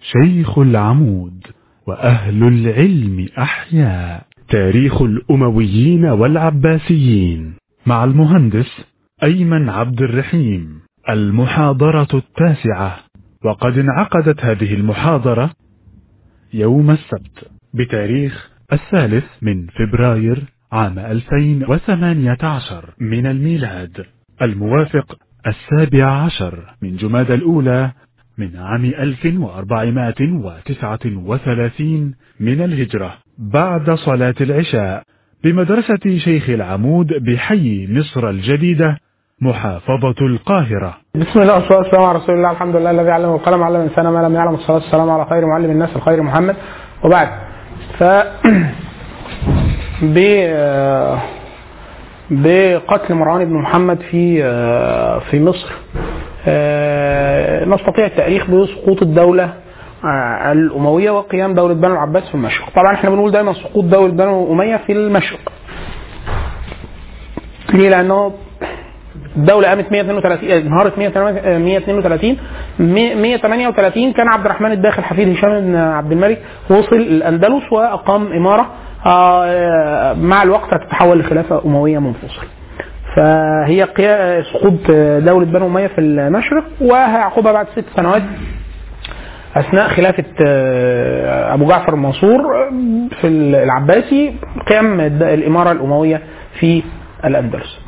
شيخ العمود وأهل العلم أحياء تاريخ الأمويين والعباسيين مع المهندس أيمن عبد الرحيم المحاضرة التاسعة وقد انعقدت هذه المحاضرة يوم السبت بتاريخ الثالث من فبراير عام 2018 من الميلاد الموافق السابع عشر من جماد الأولى من عام 1439 من الهجرة بعد صلاة العشاء بمدرسة شيخ العمود بحي مصر الجديدة محافظة القاهرة بسم الله والصلاة والسلام على رسول الله الحمد لله الذي علم القلم علم الإنسان ما لم يعلم الصلاة والسلام على خير معلم الناس الخير محمد وبعد ف ب بقتل مروان بن محمد في في مصر نستطيع التاريخ بسقوط الدولة الأموية وقيام دولة بنو العباس في المشرق طبعا احنا بنقول دايما سقوط دولة بنو أمية في المشرق ليه لأنه الدولة قامت 132 انهارت 132 138 كان عبد الرحمن الداخل حفيد هشام بن عبد الملك وصل الأندلس وأقام إمارة مع الوقت هتتحول لخلافة أموية منفصلة فهي سقوط دولة بنو أمية في المشرق وهيعقبها بعد ست سنوات أثناء خلافة أبو جعفر المنصور في العباسي قيام الإمارة الأموية في الأندلس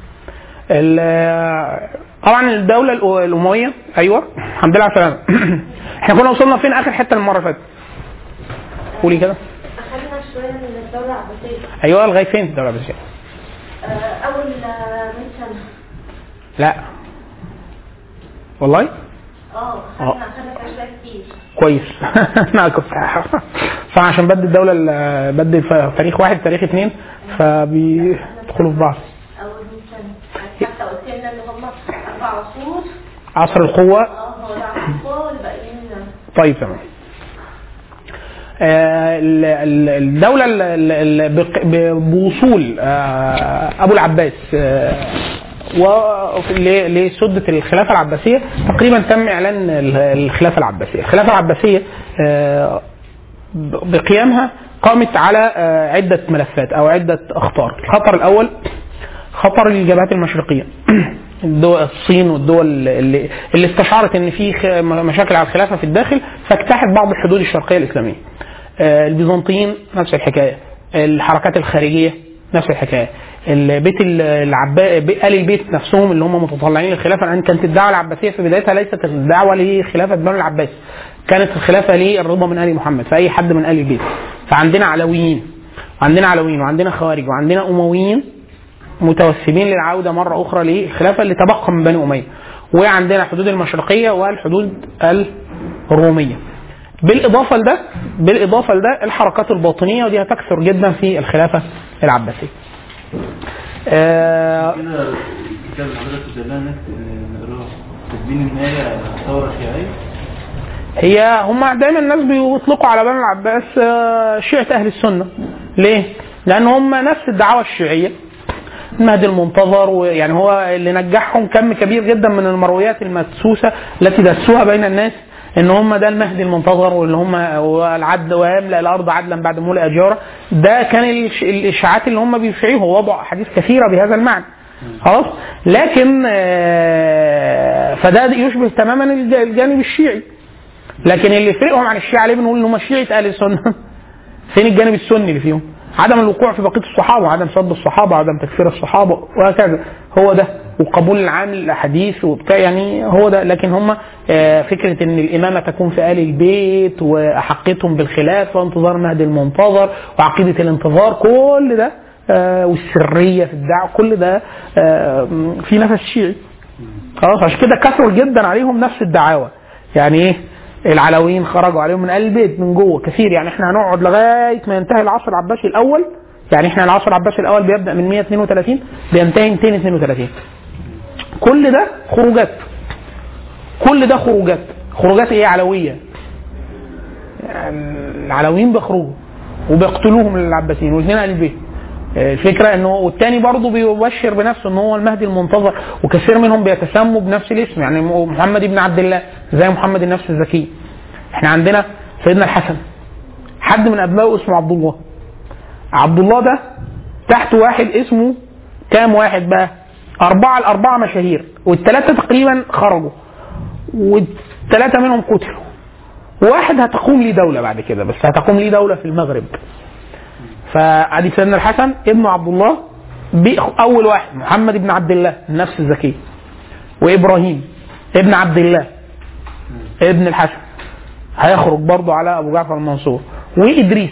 طبعا الدولة الأموية أيوه الحمد لله على السلامة احنا كنا وصلنا فين آخر حتة المرة اللي فاتت؟ قولي كده أخذنا شوية من الدولة العباسية أيوه لغاية فين الدولة العباسية؟ آه، أول آه، 100 سنة لا والله اه أخذنا أخذنا في أشياء كتير كويس انا كنت فعشان بدي الدولة ال- بدي ف- تاريخ واحد تاريخ اثنين فبيدخلوا في بعض أول 100 سنة حتى قلت لنا إن هم أربع عصور عصر القوة اه هو ده عصور والباقيين طيب تمام آه، ال- ال- الدولة ال- ال- ال- بق- ب- بوصول آه، أبو العباس آه، و- ل- لسدة الخلافة العباسية تقريبا تم إعلان ال- الخلافة العباسية الخلافة العباسية آه، ب- بقيامها قامت على آه، عدة ملفات أو عدة أخطار الخطر الأول خطر الجبهات المشرقيه الدول الصين والدول اللي, اللي استشعرت ان في خ- مشاكل على الخلافه في الداخل فاجتاحت بعض الحدود الشرقيه الاسلاميه. آه، البيزنطيين نفس الحكايه. الحركات الخارجيه نفس الحكايه. البيت ال- العبا ب- ال البيت نفسهم اللي هم متطلعين للخلافه لان كانت الدعوه العباسيه في بدايتها ليست الدعوه لخلافه بنو العباس. كانت الخلافه للرضا من ال محمد فاي حد من ال البيت. فعندنا علويين وعندنا علويين وعندنا خوارج وعندنا امويين متوسمين للعوده مره اخرى للخلافه اللي تبقى من بني اميه. وعندنا الحدود المشرقيه والحدود الروميه. بالاضافه لده بالاضافه لده الحركات الباطنيه ودي هتكثر جدا في الخلافه العباسيه. آه كده كتاب حضرتك قدامنا نقراه تدبين النهاية ثورة شيعية هي هم دايما الناس بيطلقوا على بني العباس آه، شيعة أهل السنة ليه؟ لأن هم نفس الدعوة الشيعية المهدي المنتظر ويعني هو اللي نجحهم كم كبير جدا من المرويات المدسوسة التي دسوها بين الناس ان هم ده المهدي المنتظر واللي هم والعدل ويملا الارض عدلا بعد ملء اجاره ده كان الإش- الاشاعات اللي هم بيشيعوها ووضعوا احاديث كثيره بهذا المعنى خلاص لكن آه، فده يشبه تماما الج- الجانب الشيعي لكن اللي يفرقهم عن الشيعة ليه بنقول ان هم شيعة اهل السنة فين الجانب السني اللي فيهم عدم الوقوع في بقية الصحابة وعدم سب الصحابة وعدم تكفير الصحابة وهكذا هو ده وقبول العام للاحاديث وبتاع يعني هو ده لكن هم آه، فكرة ان الامامة تكون في ال البيت واحقيتهم بالخلافة وانتظار المهدي المنتظر وعقيدة الانتظار كل ده آه، والسرية في الدعوة كل ده آه، في نفس شيعي خلاص عشان كده كثروا جدا عليهم نفس الدعاوى يعني ايه العلويين خرجوا عليهم من البيت من جوه كثير يعني احنا هنقعد لغايه ما ينتهي العصر العباسي الاول يعني احنا العصر العباسي الاول بيبدا من 132 بينتهي 232 كل ده خروجات كل ده خروجات خروجات ايه علويه يعني العلويين بيخرجوا وبيقتلوهم العباسيين والاثنين اهل البيت الفكره انه والتاني برضه بيبشر بنفسه ان هو المهدي المنتظر وكثير منهم بيتسموا بنفس الاسم يعني محمد بن عبد الله زي محمد النفس الزكي احنا عندنا سيدنا الحسن حد من ابنائه اسمه عبد الله عبد الله ده تحته واحد اسمه كام واحد بقى أربعة الأربعة مشاهير والثلاثة تقريبا خرجوا والثلاثة منهم قتلوا واحد هتقوم ليه دولة بعد كده بس هتقوم ليه دولة في المغرب فادي سيدنا الحسن ابن عبد الله بي- اول واحد محمد بن عبد الله النفس الزكيه وابراهيم ابن عبد الله ابن الحسن هيخرج برضه على ابو جعفر المنصور وادريس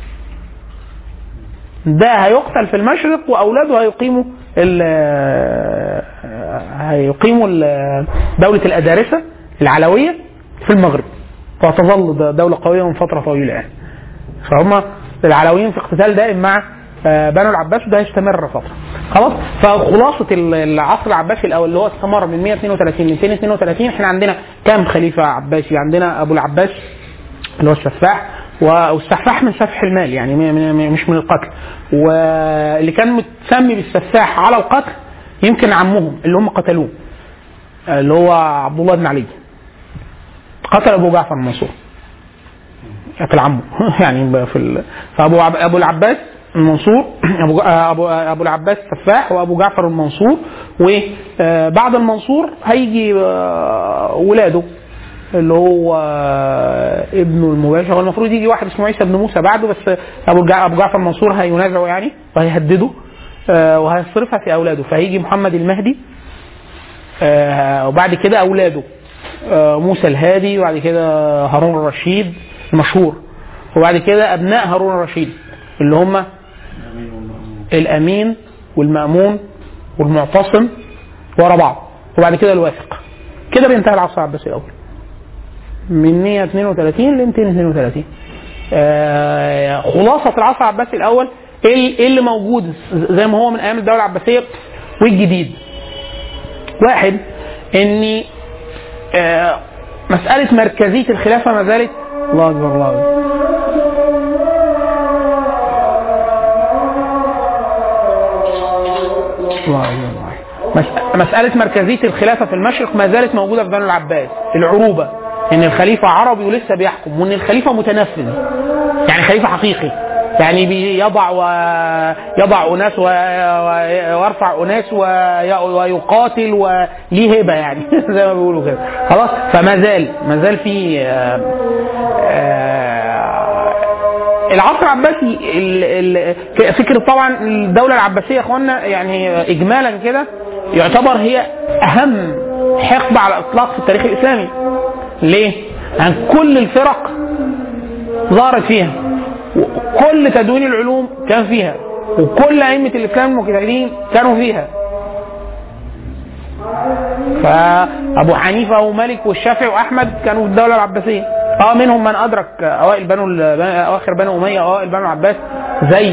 ده هيقتل في المشرق واولاده هيقيموا ال- هيقيموا ال- دوله الادارسه العلويه في المغرب وتظل دوله قويه من فتره طويله يعني فهم العلويين في اقتتال دائم مع آه، بنو العباس وده هيستمر فتره خلاص فخلاصه ال- العصر العباسي الاول اللي هو استمر من 132 ل 232 احنا عندنا كام خليفه عباسي عندنا ابو العباس اللي هو السفاح والسفاح من سفح المال يعني م- م- مش من القتل واللي كان متسمي بالسفاح على القتل يمكن عمهم اللي هم قتلوه اللي هو عبد الله بن علي قتل ابو جعفر المنصور قتل عمه يعني في ال... فابو عب... ابو العباس المنصور ابو ابو ابو العباس السفاح وابو جعفر المنصور وبعد المنصور هيجي آه، ولاده اللي هو آه، ابنه المباشر هو المفروض يجي واحد اسمه عيسى بن موسى بعده بس ابو جع- ابو جعفر المنصور هينازعه يعني وهيهدده آه، وهيصرفها في اولاده فهيجي محمد المهدي آه، وبعد كده اولاده آه، موسى الهادي وبعد كده هارون الرشيد المشهور وبعد كده ابناء هارون الرشيد اللي هم الامين والمامون والمعتصم ورا بعض وبعد كده الواثق كده بينتهي العصر العباسي الاول من 132 ل 232 آه خلاصه العصر العباسي الاول ايه ال- إيه اللي موجود زي ما هو من ايام الدوله العباسيه والجديد واحد ان آه مساله مركزيه الخلافه ما زالت الله اكبر الله اكبر الله أكبر، الله أكبر. مس- مسألة مركزية الخلافة في المشرق ما زالت موجودة في بنو العباس العروبة إن الخليفة عربي ولسه بيحكم وإن الخليفة متنفذ يعني خليفة حقيقي يعني بيضع ويضع أناس و- و- ويرفع أناس وي- ويقاتل وليه هبة يعني زي ما بيقولوا كده خلاص فما زال ما زال في آه، آه، العصر العباسي ال- ال- فكره طبعا الدوله العباسيه يا اخوانا يعني اجمالا كده يعتبر هي اهم حقبه على الاطلاق في التاريخ الاسلامي. ليه؟ عن كل الفرق ظهرت فيها وكل تدوين العلوم كان فيها وكل ائمه الاسلام المجتهدين كانوا فيها. فابو حنيفه ومالك والشافعي واحمد كانوا في الدوله العباسيه اه منهم من ادرك اوائل بنو ال- اواخر بنو اميه اوائل بنو العباس زي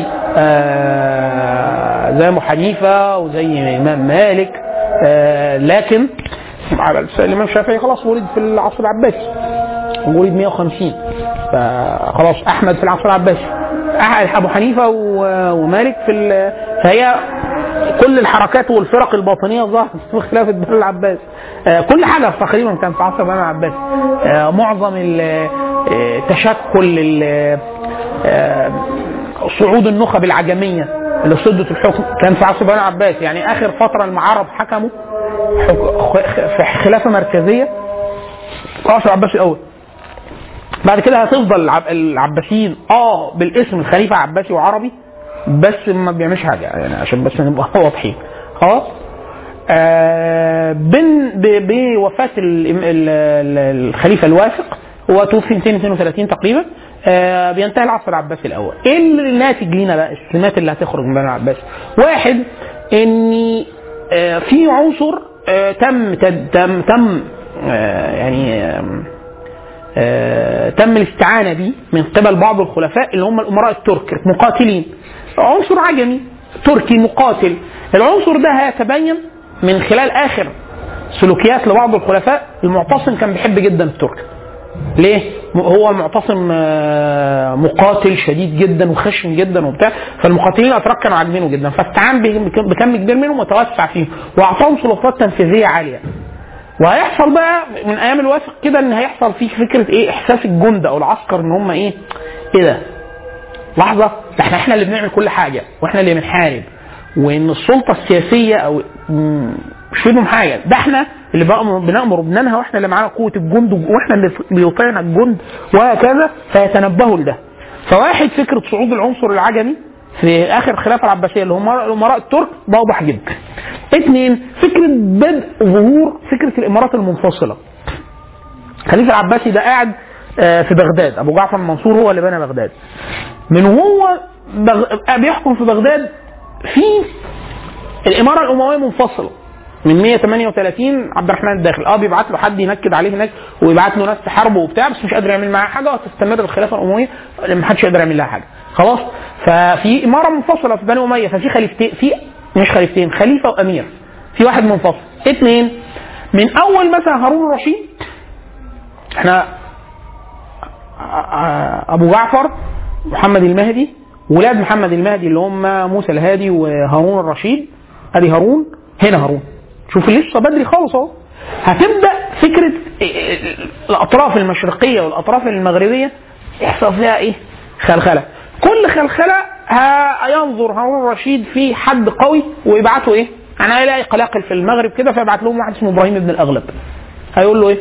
آه زي ابو حنيفه وزي امام مالك آه لكن على الامام الشافعي خلاص ولد في العصر العباسي ولد 150 فخلاص احمد في العصر العباسي أح- ابو حنيفه و- ومالك في ال- فهي كل الحركات والفرق الباطنيه ظهرت في خلافه بنو العباس آه، كل حاجه تقريبا كان في عصر بنو العباس آه، معظم ال- آه، تشكل ال- آه، صعود النخب العجميه اللي صدت الحكم كان في عصر بنو العباس يعني اخر فتره المعارض حكموا حك- خ- في خلافه مركزيه في العصر العباسي الاول بعد كده هتفضل العب- العباسيين اه بالاسم الخليفه عباسي وعربي بس ما بيعملش حاجه يعني عشان بس نبقى واضحين خلاص آه بن ب- بوفاه ال- ال- ال- الخليفه الواثق هو توفي 232 تقريبا آه بينتهي العصر العباسي الاول ايه اللي ناتج لينا بقى السمات اللي هتخرج من بني العباس واحد ان آه في عنصر آه تم تد- تم تم آه يعني آه آه، تم الاستعانه به من قبل بعض الخلفاء اللي هم الامراء الترك مقاتلين عنصر عجمي تركي مقاتل العنصر ده هيتبين من خلال اخر سلوكيات لبعض الخلفاء المعتصم كان بيحب جدا الترك ليه؟ م- هو المعتصم آه، مقاتل شديد جدا وخشن جدا وبتاع فالمقاتلين الاتراك كانوا عاجبينه جدا فاستعان به- بكم بكم كبير منهم وتوسع فيهم واعطاهم سلطات تنفيذيه عاليه وهيحصل بقى من ايام الواثق كده ان هيحصل فيك فكره ايه احساس الجند او العسكر ان هم ايه ايه ده لحظه ده احنا احنا اللي بنعمل كل حاجه واحنا اللي بنحارب وان السلطه السياسيه او مم، مش فيهم حاجه ده احنا اللي بقى بنامر وبننهى واحنا اللي معانا قوه الجند واحنا اللي بيطيعنا الجند وهكذا فيتنبهوا لده فواحد فكره صعود العنصر العجمي في اخر الخلافه العباسيه اللي هم الامراء الترك ده واضح جدا. اثنين فكره بدء ظهور فكره الامارات المنفصله. الخليفه العباسي ده قاعد آه، في بغداد ابو جعفر المنصور هو اللي بنى بغداد. من هو بغ... بيحكم في بغداد في الاماره الامويه منفصله من 138 عبد الرحمن الداخل اه بيبعت له حد ينكد عليه هناك ويبعت له ناس تحاربه وبتاع بس مش قادر يعمل معاه حاجه وتستمر الخلافه الامويه لما محدش يقدر يعمل لها حاجه خلاص ففي اماره منفصله في بني اميه ففي خليفتين في مش خليفتين خليفه وامير في واحد منفصل اثنين من اول مثلا هارون الرشيد احنا ابو جعفر محمد المهدي ولاد محمد المهدي اللي هم موسى الهادي وهارون الرشيد ادي هارون هنا هارون شوف لسه بدري خالص اهو هتبدا فكره الاطراف المشرقيه والاطراف المغربيه يحصل فيها ايه؟ خلخله كل خلخله هينظر هارون الرشيد في حد قوي ويبعته ايه؟ يعني هيلاقي قلاقل في المغرب كده فيبعت لهم واحد اسمه ابراهيم بن الاغلب هيقول له ايه؟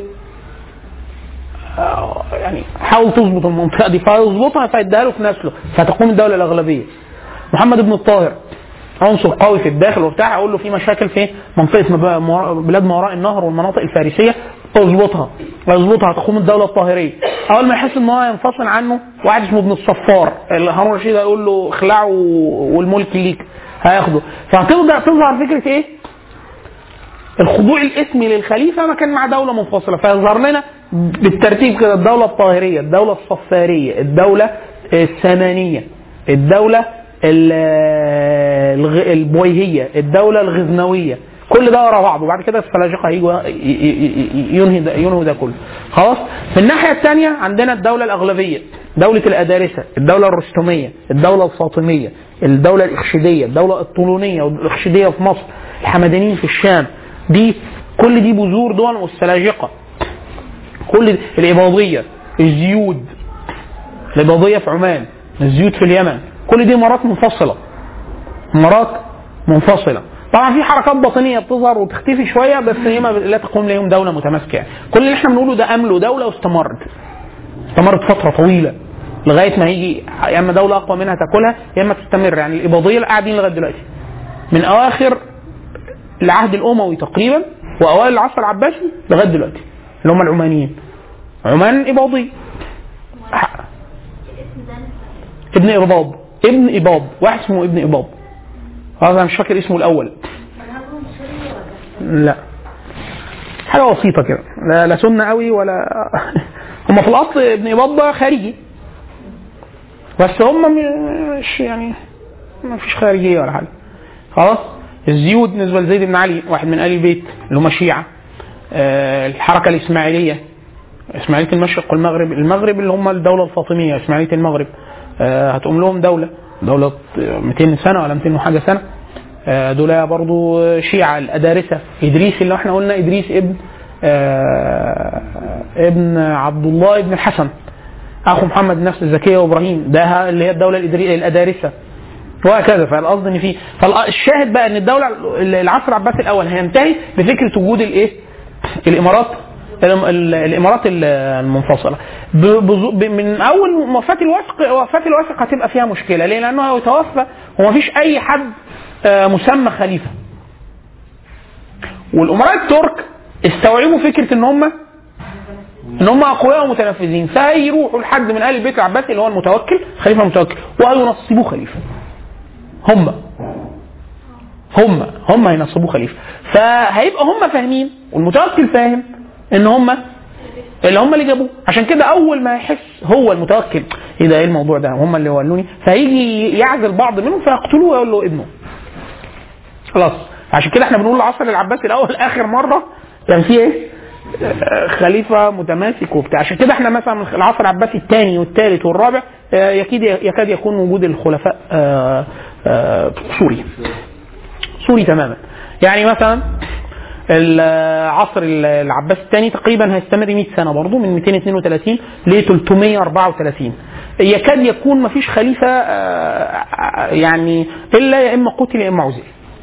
آه، يعني حاول تظبط المنطقه دي فيظبطها فيديها له في نسله فتقوم الدوله الاغلبيه محمد بن الطاهر عنصر قوي في الداخل وبتاع اقول له في مشاكل في منطقه مب- مورا- بلاد ما وراء النهر والمناطق الفارسيه اظبطها اظبطها تقوم الدوله الطاهريه اول ما يحس ان هو ينفصل عنه واحد اسمه ابن الصفار اللي هارون الرشيد هيقول له اخلعه والملك ليك هياخده فهتبدا تظهر فكره ايه؟ الخضوع الاسمي للخليفه ما كان مع دوله منفصله فيظهر لنا بالترتيب كده الدوله الطاهريه، الدوله الصفاريه، الدوله السامانيه، الدوله ال- الغ- البويهيه، الدوله الغزنويه، كل ده ورا بعض وبعد كده السلاجقه هيجوا ي- ي- ي- ينهي ده ينهوا ده كله. خلاص؟ في الناحيه الثانيه عندنا الدوله الاغلبيه، دوله الادارسه، الدوله الرستميه، الدوله الفاطميه، الدوله الاخشيديه، الدوله الطولونيه والاخشيديه في مصر، الحمدانيين في الشام، دي كل دي بذور دول والسلاجقه كل دي- الإباضية الزيود الإباضية في عمان الزيود في اليمن كل دي إمارات منفصلة إمارات منفصلة طبعا في حركات باطنية بتظهر وتختفي شوية بس هي ما لا تقوم لهم دولة متماسكة يعني. كل اللي احنا بنقوله ده أمله دولة واستمرت استمرت فترة طويلة لغاية ما يجي يا إما دولة أقوى منها تاكلها يا إما تستمر يعني الإباضية اللي قاعدين لغاية دلوقتي من أواخر العهد الاموي تقريبا واوائل العصر العباسي لغايه دلوقتي اللي هم العمانيين عمان اباضي ح- ابن اباض ابن اباض واحد اسمه ابن اباض هذا انا مش فاكر اسمه الاول لا حاجه بسيطه كده لا, لا سنه قوي ولا هم في الاصل ابن اباض ده خارجي بس هم م- مش يعني ما فيش خارجيه ولا حاجه خلاص الزيود بالنسبه لزيد بن علي واحد من ال البيت اللي هم شيعه آه، الحركه الاسماعيليه اسماعيليه المشرق والمغرب المغرب اللي هم الدوله الفاطميه اسماعيليه المغرب آه، هتقوم لهم دوله دوله 200 سنه ولا 200 وحاجه سنه آه، دول برضو شيعه الادارسه ادريس اللي احنا قلنا ادريس ابن آه، ابن عبد الله ابن الحسن اخو محمد نفس الزكيه وابراهيم ده اللي هي الدوله الإدري- الادارسه وهكذا فالقصد ان في فالشاهد بقى ان الدوله العصر العباسي الاول هينتهي بفكره وجود الايه؟ الامارات الام- ال- الامارات ال- المنفصله ب- بظ- ب- من اول وفاه الواثق وفاه الواثق هتبقى فيها مشكله ليه؟ لانه هيتوفى ومفيش اي حد آه، مسمى خليفه والامراء الترك استوعبوا فكره ان هم ان هم اقوياء ومتنفذين فهيروحوا لحد من اهل البيت العباسي اللي هو المتوكل خليفه المتوكل وهينصبوه خليفه هم هم هم هينصبوه خليفه فهيبقى هم فاهمين والمتوكل فاهم ان هم اللي هم اللي جابوه عشان كده اول ما يحس هو المتوكل ايه ده ايه الموضوع ده هم اللي ولوني فهيجي يعزل بعض منهم فيقتلوه ويقول له ابنه خلاص عشان كده احنا بنقول العصر العباسي الاول اخر مره كان فيه ايه آه، خليفه متماسك وبتاع عشان كده احنا مثلا من العصر العباسي الثاني والثالث والرابع آه، يكاد يكاد يكون وجود الخلفاء آه، آه، سوري سوري تماما يعني مثلا العصر العباسي الثاني تقريبا هيستمر 100 سنه برضه من 232 ل 334 يكاد يكون ما فيش خليفه آه، يعني الا يا اما قتل يا اما عزل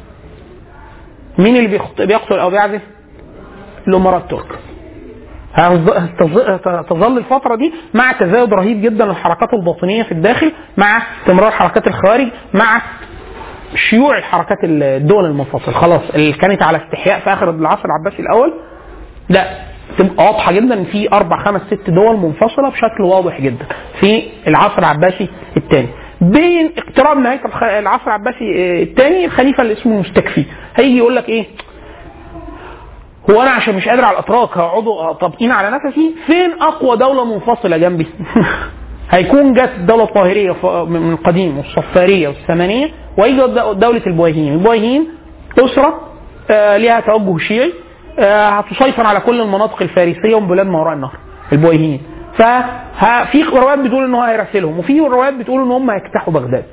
مين اللي بيخط- بيقتل او بيعزل؟ الامراء الترك هتظ- هتظ- تظل الفترة دي مع تزايد رهيب جدا للحركات الباطنية في الداخل مع استمرار حركات الخوارج مع شيوع الحركات الدول المنفصلة خلاص اللي كانت على استحياء في آخر العصر العباسي الأول لا تبقى واضحة جدا إن في أربع خمس ست دول منفصلة بشكل واضح جدا في العصر العباسي الثاني بين اقتراب نهاية الخ- العصر العباسي آه، الثاني الخليفة اللي اسمه المستكفي هيجي يقول لك إيه هو انا عشان مش قادر على الاتراك هقعدوا طابقين على نفسي فين اقوى دوله منفصله جنبي هيكون جت الدوله الطاهريه ف- من القديم والصفاريه والثمانيه ويجي د- دوله البويهيين البويهيين اسره آه، ليها توجه شيعي آه، هتسيطر على كل المناطق الفارسيه وبلاد ما وراء النهر البويهيين ففي روايات بتقول ان هو هيرسلهم وفي روايات بتقول ان هم هيفتحوا بغداد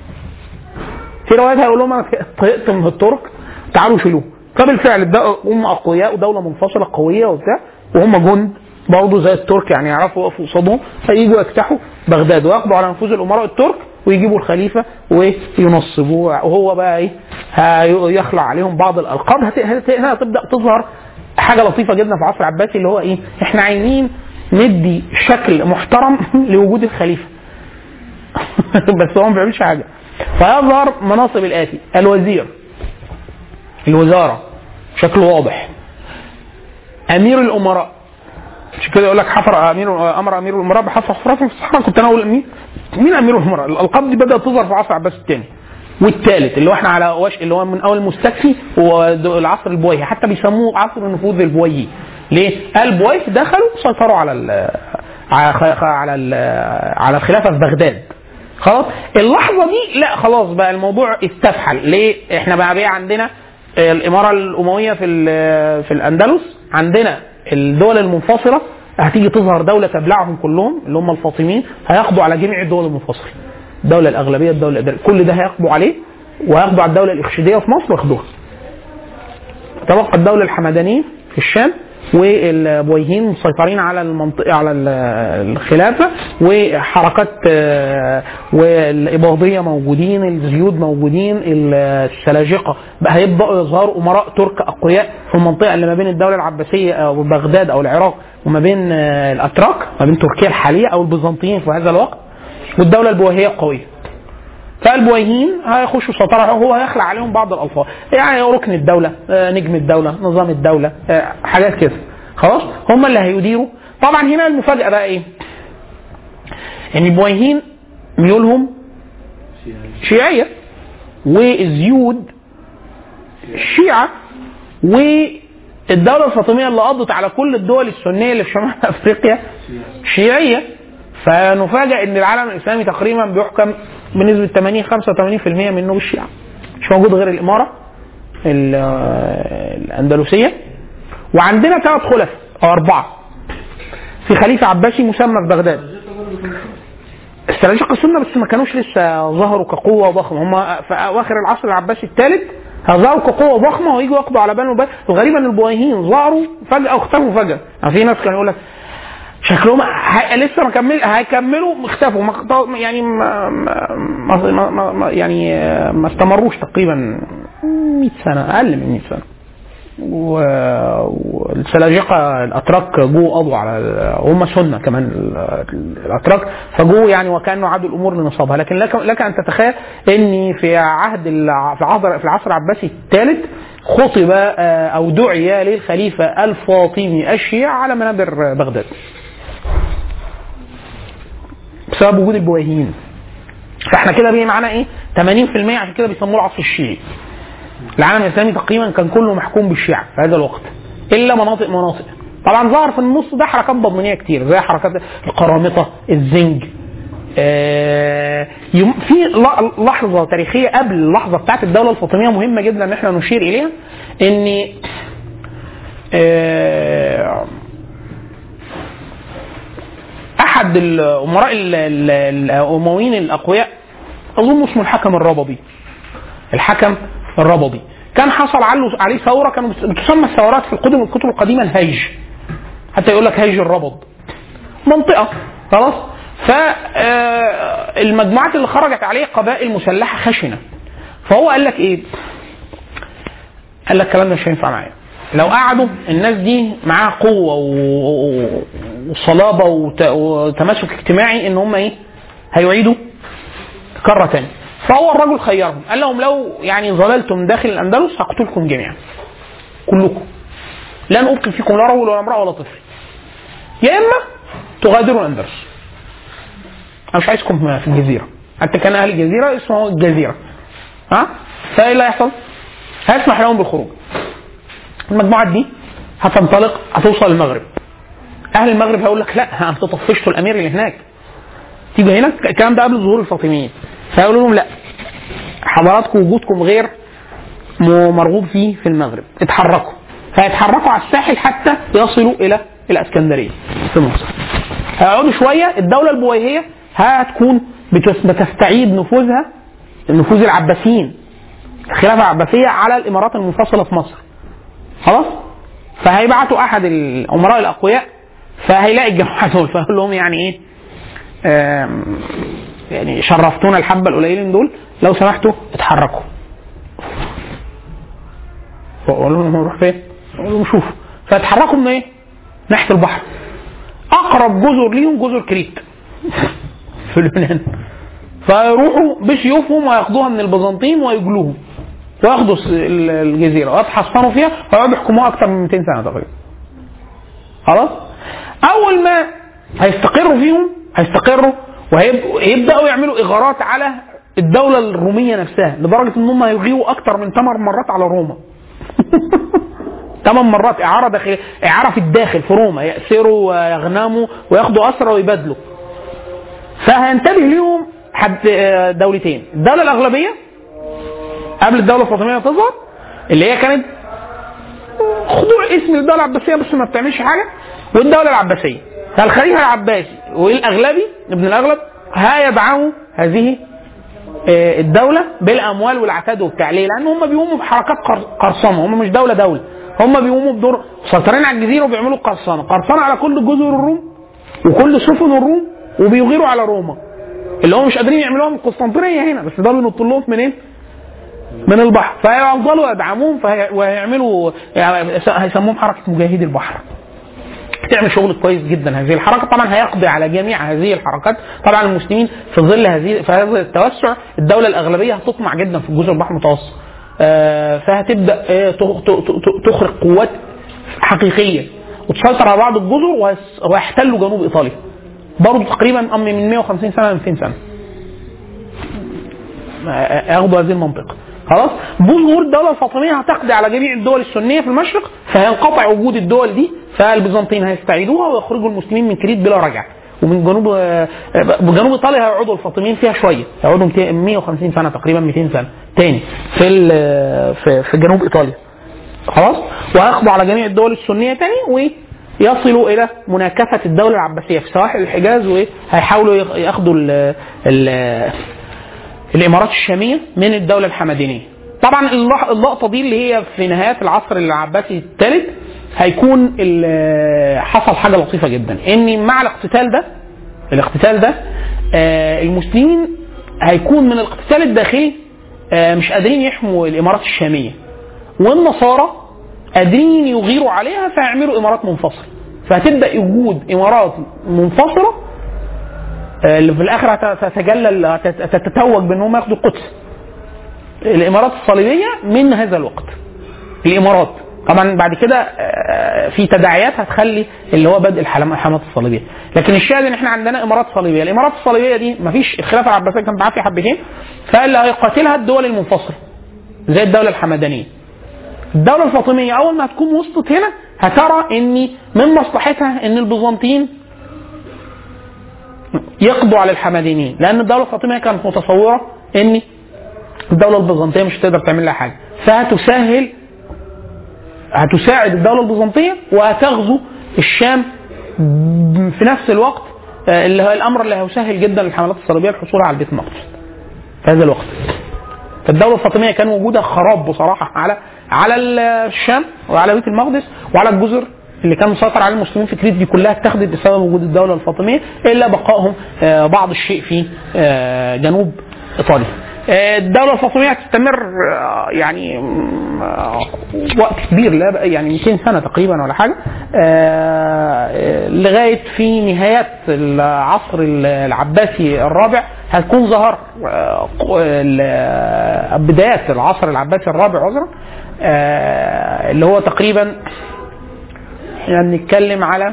في روايات هيقول لهم انا طهقت من الترك تعالوا شيلوه فبالفعل الد- هم اقوياء ودوله منفصله قويه وبتاع وهم جند برضه زي الترك يعني يعرفوا يقفوا قصادهم فييجوا يفتحوا بغداد ويقضوا على نفوذ الامراء الترك ويجيبوا الخليفه وينصبوه وهو بقى ايه هي- يخلع عليهم بعض الالقاب هت- هت- هنا تبدا تظهر حاجه لطيفه جدا في العصر العباسي اللي هو ايه احنا عايزين ندي شكل محترم لوجود الخليفه بس هو ما بيعملش حاجه فيظهر مناصب الاتي الوزير الوزاره بشكل واضح امير الامراء مش كده يقول لك حفر امير امر امير الامراء بحفر حفرات في الصحراء كنت انا اقول مين مين امير الامراء الالقاب دي بدات تظهر في عصر عباس الثاني والثالث اللي هو احنا على وش اللي هو من اول المستكفي والعصر البويهي حتى بيسموه عصر النفوذ البويهي ليه؟ البويهي دخلوا سيطروا على ال على خ- على ال على الخلافه في بغداد خلاص اللحظه دي لا خلاص بقى الموضوع استفحل ليه؟ احنا بقى بقى عندنا الاماره الامويه في ال- في الاندلس عندنا الدول المنفصله هتيجي تظهر دوله تبلعهم كلهم اللي هم الفاطميين هيقضوا على جميع الدول المنفصله الدوله الاغلبيه الدوله الإدارية. كل ده هيقضوا عليه وهيقضوا على الدوله الاخشيديه في مصر وياخدوها تبقى الدوله الحمدانيه في الشام والبويهيين مسيطرين على المنطقه على ال- الخلافه وحركات آه، والاباضيه موجودين الزيود موجودين السلاجقه بقى هيبداوا يظهروا امراء ترك اقوياء في المنطقه اللي ما بين الدوله العباسيه او بغداد او العراق وما بين آه، الاتراك ما بين تركيا الحاليه او البيزنطيين في هذا الوقت والدوله البويهيه القويه فالبويهيين هيخشوا سيطرة هو هيخلع عليهم بعض الألفاظ يعني ركن الدولة آه، نجم الدولة نظام الدولة آه، حاجات كده خلاص هم اللي هيديروا طبعا هنا المفاجأة بقى إيه إن البويهيين ميولهم شيعية والزيود شيعة والدولة الفاطمية اللي قضت على كل الدول السنية اللي في شمال أفريقيا شيعية فنفاجأ ان العالم الاسلامي تقريبا بيحكم بنسبه 80 85% منه بالشيعه مش موجود غير الاماره ال- الاندلسيه وعندنا ثلاث خلفاء او اربعه في خليفه عباسي مسمى في بغداد السلاجقه السنه بس ما كانوش لسه ظهروا كقوه ضخمه هم في اواخر العصر العباسي الثالث هظهروا كقوه ضخمه ويجوا يقضوا على بنو البيت الغريب ان البويهيين ظهروا فجاه واختفوا فجاه يعني في ناس كانوا يقول لك شكلهم ه... لسه ما كمل هيكملوا اختفوا ما... اخت- يعني ما... ما... ما... ما... ما... يعني آه، ما استمروش تقريبا 100 سنه اقل من 100 سنه و- والسلاجقه الاتراك جو قضوا على ال- هم سنه كمان ال- الاتراك فجو يعني وكانه عادوا الامور لنصابها لكن لك, لك ان تتخيل ان في عهد الع- في العصر في العصر العباسي الثالث خطب آه، او دعي للخليفه الفاطمي الشيعي على منابر بغداد بسبب وجود البويهيين فاحنا كده بقى معانا ايه 80% عشان كده بيسموه العصر الشيعي العالم الاسلامي تقريبا كان كله محكوم بالشيعة في هذا الوقت الا مناطق مناطق طبعا ظهر في النص ده حركات بطنيه كتير زي حركات القرامطه الزنج آه، يوم- في ل- لحظه تاريخيه قبل اللحظه بتاعت الدوله الفاطميه مهمه جدا ان احنا نشير اليها ان آه، احد الامراء ال- ال- الامويين الاقوياء اظن اسمه الحكم الربضي الحكم الربضي كان حصل عنه عليه ثوره كانوا بتسمى الثورات في الكتب الكتب القديمه الهيج حتى يقول لك هيج الربض منطقه خلاص فالمجموعات اللي خرجت عليه قبائل مسلحه خشنه فهو قال لك ايه؟ قال لك الكلام ده مش هينفع معايا لو قعدوا الناس دي معاها قوه و- و- وصلابه وت- وتماسك اجتماعي ان هم ايه؟ هيعيدوا كره تانية فهو الرجل خيرهم قال لهم لو يعني ظللتم داخل الاندلس هقتلكم جميعا كلكم لن ابقي فيكم لا رجل ولا امراه ولا طفل يا اما تغادروا الاندلس انا مش عايزكم في الجزيره حتى كان اهل الجزيره اسمه الجزيره ها فايه اللي هيحصل؟ هيسمح لهم بالخروج المجموعات دي هتنطلق هتوصل المغرب اهل المغرب هيقول لك لا انت طفشتوا الامير اللي هناك تيجي هنا الكلام ده قبل ظهور الفاطميين فيقولوا لهم لا حضراتكم وجودكم غير م- مرغوب فيه في المغرب اتحركوا فيتحركوا على الساحل حتى يصلوا الى الاسكندريه في مصر هيقعدوا شويه الدوله البويهيه هتكون بتس- بتستعيد نفوذها نفوذ العباسيين الخلافه العباسيه على الامارات المنفصله في مصر خلاص فهيبعتوا احد الامراء الاقوياء فهيلاقي الجماعه دول فيقول لهم يعني ايه آم، يعني شرفتونا الحبه القليلين دول لو سمحتوا اتحركوا فقول لهم نروح فين؟ قول لهم شوفوا فاتحركوا من ايه؟ ناحيه البحر اقرب جزر ليهم جزر كريت في لبنان فيروحوا بسيوفهم وياخدوها من البيزنطيين ويجلوهم وياخدوا الس- ال- الجزيره ويتحصنوا فيها ويقعدوا يحكموها اكثر من 200 سنه تقريبا خلاص اول ما هيستقروا فيهم هيستقروا وهيبداوا يعملوا اغارات على الدوله الروميه نفسها لدرجه ان هم هيغيروا اكثر من ثمان مرات على روما ثمان مرات اعاره داخليه اعاره في الداخل في روما ياسروا ويغنموا وياخدوا اسرى ويبادلوا فهينتبه ليهم حد آه، دولتين الدوله الاغلبيه قبل الدوله الفاطميه ما تظهر اللي هي كانت خضوع اسم الدوله العباسيه بس ما بتعملش حاجه والدوله العباسيه فالخليفه العباسي والاغلبي ابن الاغلب هيدعموا هذه آه، الدوله بالاموال والعتاد وبتاع ليه؟ لان هم بيقوموا بحركات قر- قرصنه هم مش دوله دوله هم بيقوموا بدور مسيطرين على الجزيره وبيعملوا قرصنه قرصنه على كل جزر الروم وكل سفن الروم وبيغيروا على روما اللي هم مش قادرين يعملوها من القسطنطينيه هنا بس ده بينط لهم منين؟ من البحر فهيفضلوا يدعموهم فهي- وهيعملوا يعني هيسموهم حركه مجاهدي البحر تعمل شغل كويس جدا هذه الحركه طبعا هيقضي على جميع هذه الحركات طبعا المسلمين في ظل هذه في هذا التوسع الدوله الاغلبيه هتطمع جدا في جزر البحر المتوسط آه، فهتبدا آه، ت- ت- ت- تخرج قوات حقيقيه وتسيطر على بعض الجزر وهيس- ويحتلوا جنوب ايطاليا برضه تقريبا أم من 150 سنه ل 200 سنه ياخدوا هذه المنطقه خلاص بظهور الدوله الفاطميه هتقضي على جميع الدول السنيه في المشرق فهينقطع وجود الدول دي فالبيزنطيين هيستعيدوها ويخرجوا المسلمين من كريت بلا رجعه ومن جنوب آه، بجنوب ايطاليا هيقعدوا الفاطميين فيها شويه هيقعدوا 200 150 سنه تقريبا 200 سنه تاني في ال- في, في جنوب ايطاليا خلاص وهياخدوا على جميع الدول السنيه تاني ويصلوا الى مناكفه الدوله العباسيه في سواحل الحجاز وهيحاولوا ياخدوا ال ال الامارات الشاميه من الدوله الحمدانيه. طبعا اللح- اللقطه دي اللي هي في نهايات العصر العباسي الثالث هيكون ال- حصل حاجه لطيفه جدا ان مع الاقتتال ده الاقتتال ده آه، المسلمين هيكون من الاقتتال الداخلي آه، مش قادرين يحموا الامارات الشاميه والنصارى قادرين يغيروا عليها فيعملوا امارات منفصله فهتبدا وجود امارات منفصله آه، اللي في الاخر هت- تتجلى هت- تتتوج بان هم ياخدوا القدس الامارات الصليبيه من هذا الوقت الامارات طبعا بعد كده آه، في تداعيات هتخلي اللي هو بدء الحلم- الحملات الصليبيه لكن الشاهد ان احنا عندنا امارات صليبيه الامارات الصليبيه دي مفيش الخلافه العباسيه كانت بعافيه حبتين فاللي هيقاتلها الدول المنفصله زي الدوله الحمدانيه الدوله الفاطميه اول ما هتكون وصلت هنا هترى ان من مصلحتها ان البيزنطيين يقضوا على الحمدانيين لان الدوله الفاطميه كانت متصوره ان الدوله البيزنطيه مش هتقدر تعمل لها حاجه فهتسهل هتساعد الدوله البيزنطيه وهتغزو الشام في نفس الوقت آه، اللي هو الامر اللي هيسهل جدا للحملات الصليبيه الحصول على البيت المقدس في هذا الوقت فالدوله الفاطميه كان وجودها خراب بصراحه على على الشام وعلى بيت المقدس وعلى الجزر اللي كان مسيطر على المسلمين في كريت دي كلها اتخذت بسبب وجود الدوله الفاطميه الا بقائهم آه، بعض الشيء في آه، جنوب ايطاليا. آه، الدوله الفاطميه هتستمر آه، يعني مم، آه، وقت كبير لا بقى يعني 200 سنه تقريبا ولا حاجه آه، آه، لغايه في نهايات العصر العباسي الرابع هتكون ظهر آه، ق- ال- آه، بدايات العصر العباسي الرابع عذرا آه، اللي هو تقريبا احنا بنتكلم على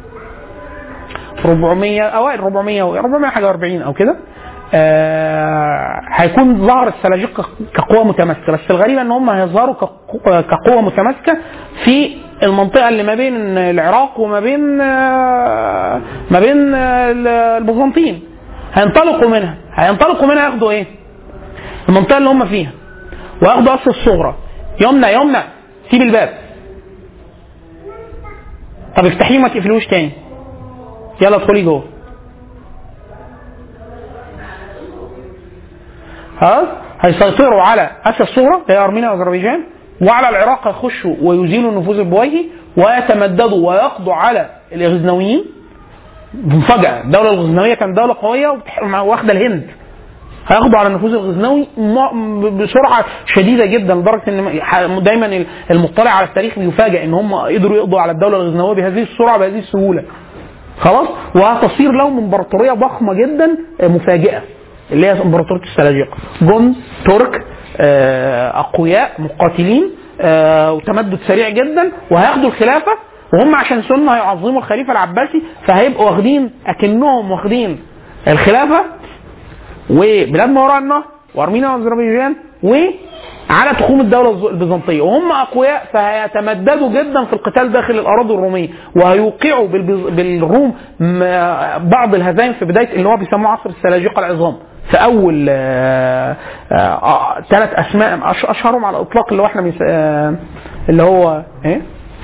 400 اوائل 400 و 400 حاجه و40 او كده آه هيكون ظهر السلاجقه كقوه متماسكه بس الغريب ان هم هيظهروا كقو- كقوه متماسكه في المنطقه اللي ما بين العراق وما بين آه ما بين آه البيزنطيين هينطلقوا منها هينطلقوا منها ياخدوا ايه؟ المنطقه اللي هم فيها وياخدوا اسيا الصغرى يمنع يمنع سيب الباب طب افتحيه ما تقفلوش تاني يلا ادخلي جوه خلاص هيسيطروا على اسيا الصغرى اللي هي ارمينيا واذربيجان وعلى العراق هيخشوا ويزيلوا النفوذ البويهي ويتمددوا ويقضوا على الغزنويين مفاجأة الدولة الغزنوية كانت دولة قوية وبتح- واخدة الهند هياخدوا على النفوذ الغزنوي م- بسرعه شديده جدا لدرجه ان ح- دايما المطلع على التاريخ بيفاجئ ان هم قدروا يقضوا على الدوله الغزنويه بهذه السرعه بهذه السهوله. خلاص؟ وهتصير لهم امبراطوريه ضخمه جدا آه، مفاجئه اللي هي امبراطوريه السلاجقه. جند ترك آه، اقوياء مقاتلين آه، وتمدد سريع جدا وهياخدوا الخلافه وهم عشان سنه هيعظموا الخليفه العباسي فهيبقوا واخدين اكنهم واخدين الخلافه وبلاد ما وراء النهر وارمينيا واذربيجان وعلى تخوم الدوله الز- البيزنطيه وهم اقوياء فهيتمددوا جدا في القتال داخل اراضي الروميه وهيوقعوا بالبيز- بالروم م- بعض الهزائم في بدايه اللي هو بيسموه عصر السلاجقه العظام في اول ثلاث اسماء أش- اشهرهم على الاطلاق اللي هو احنا بنس- آه، اللي هو ايه؟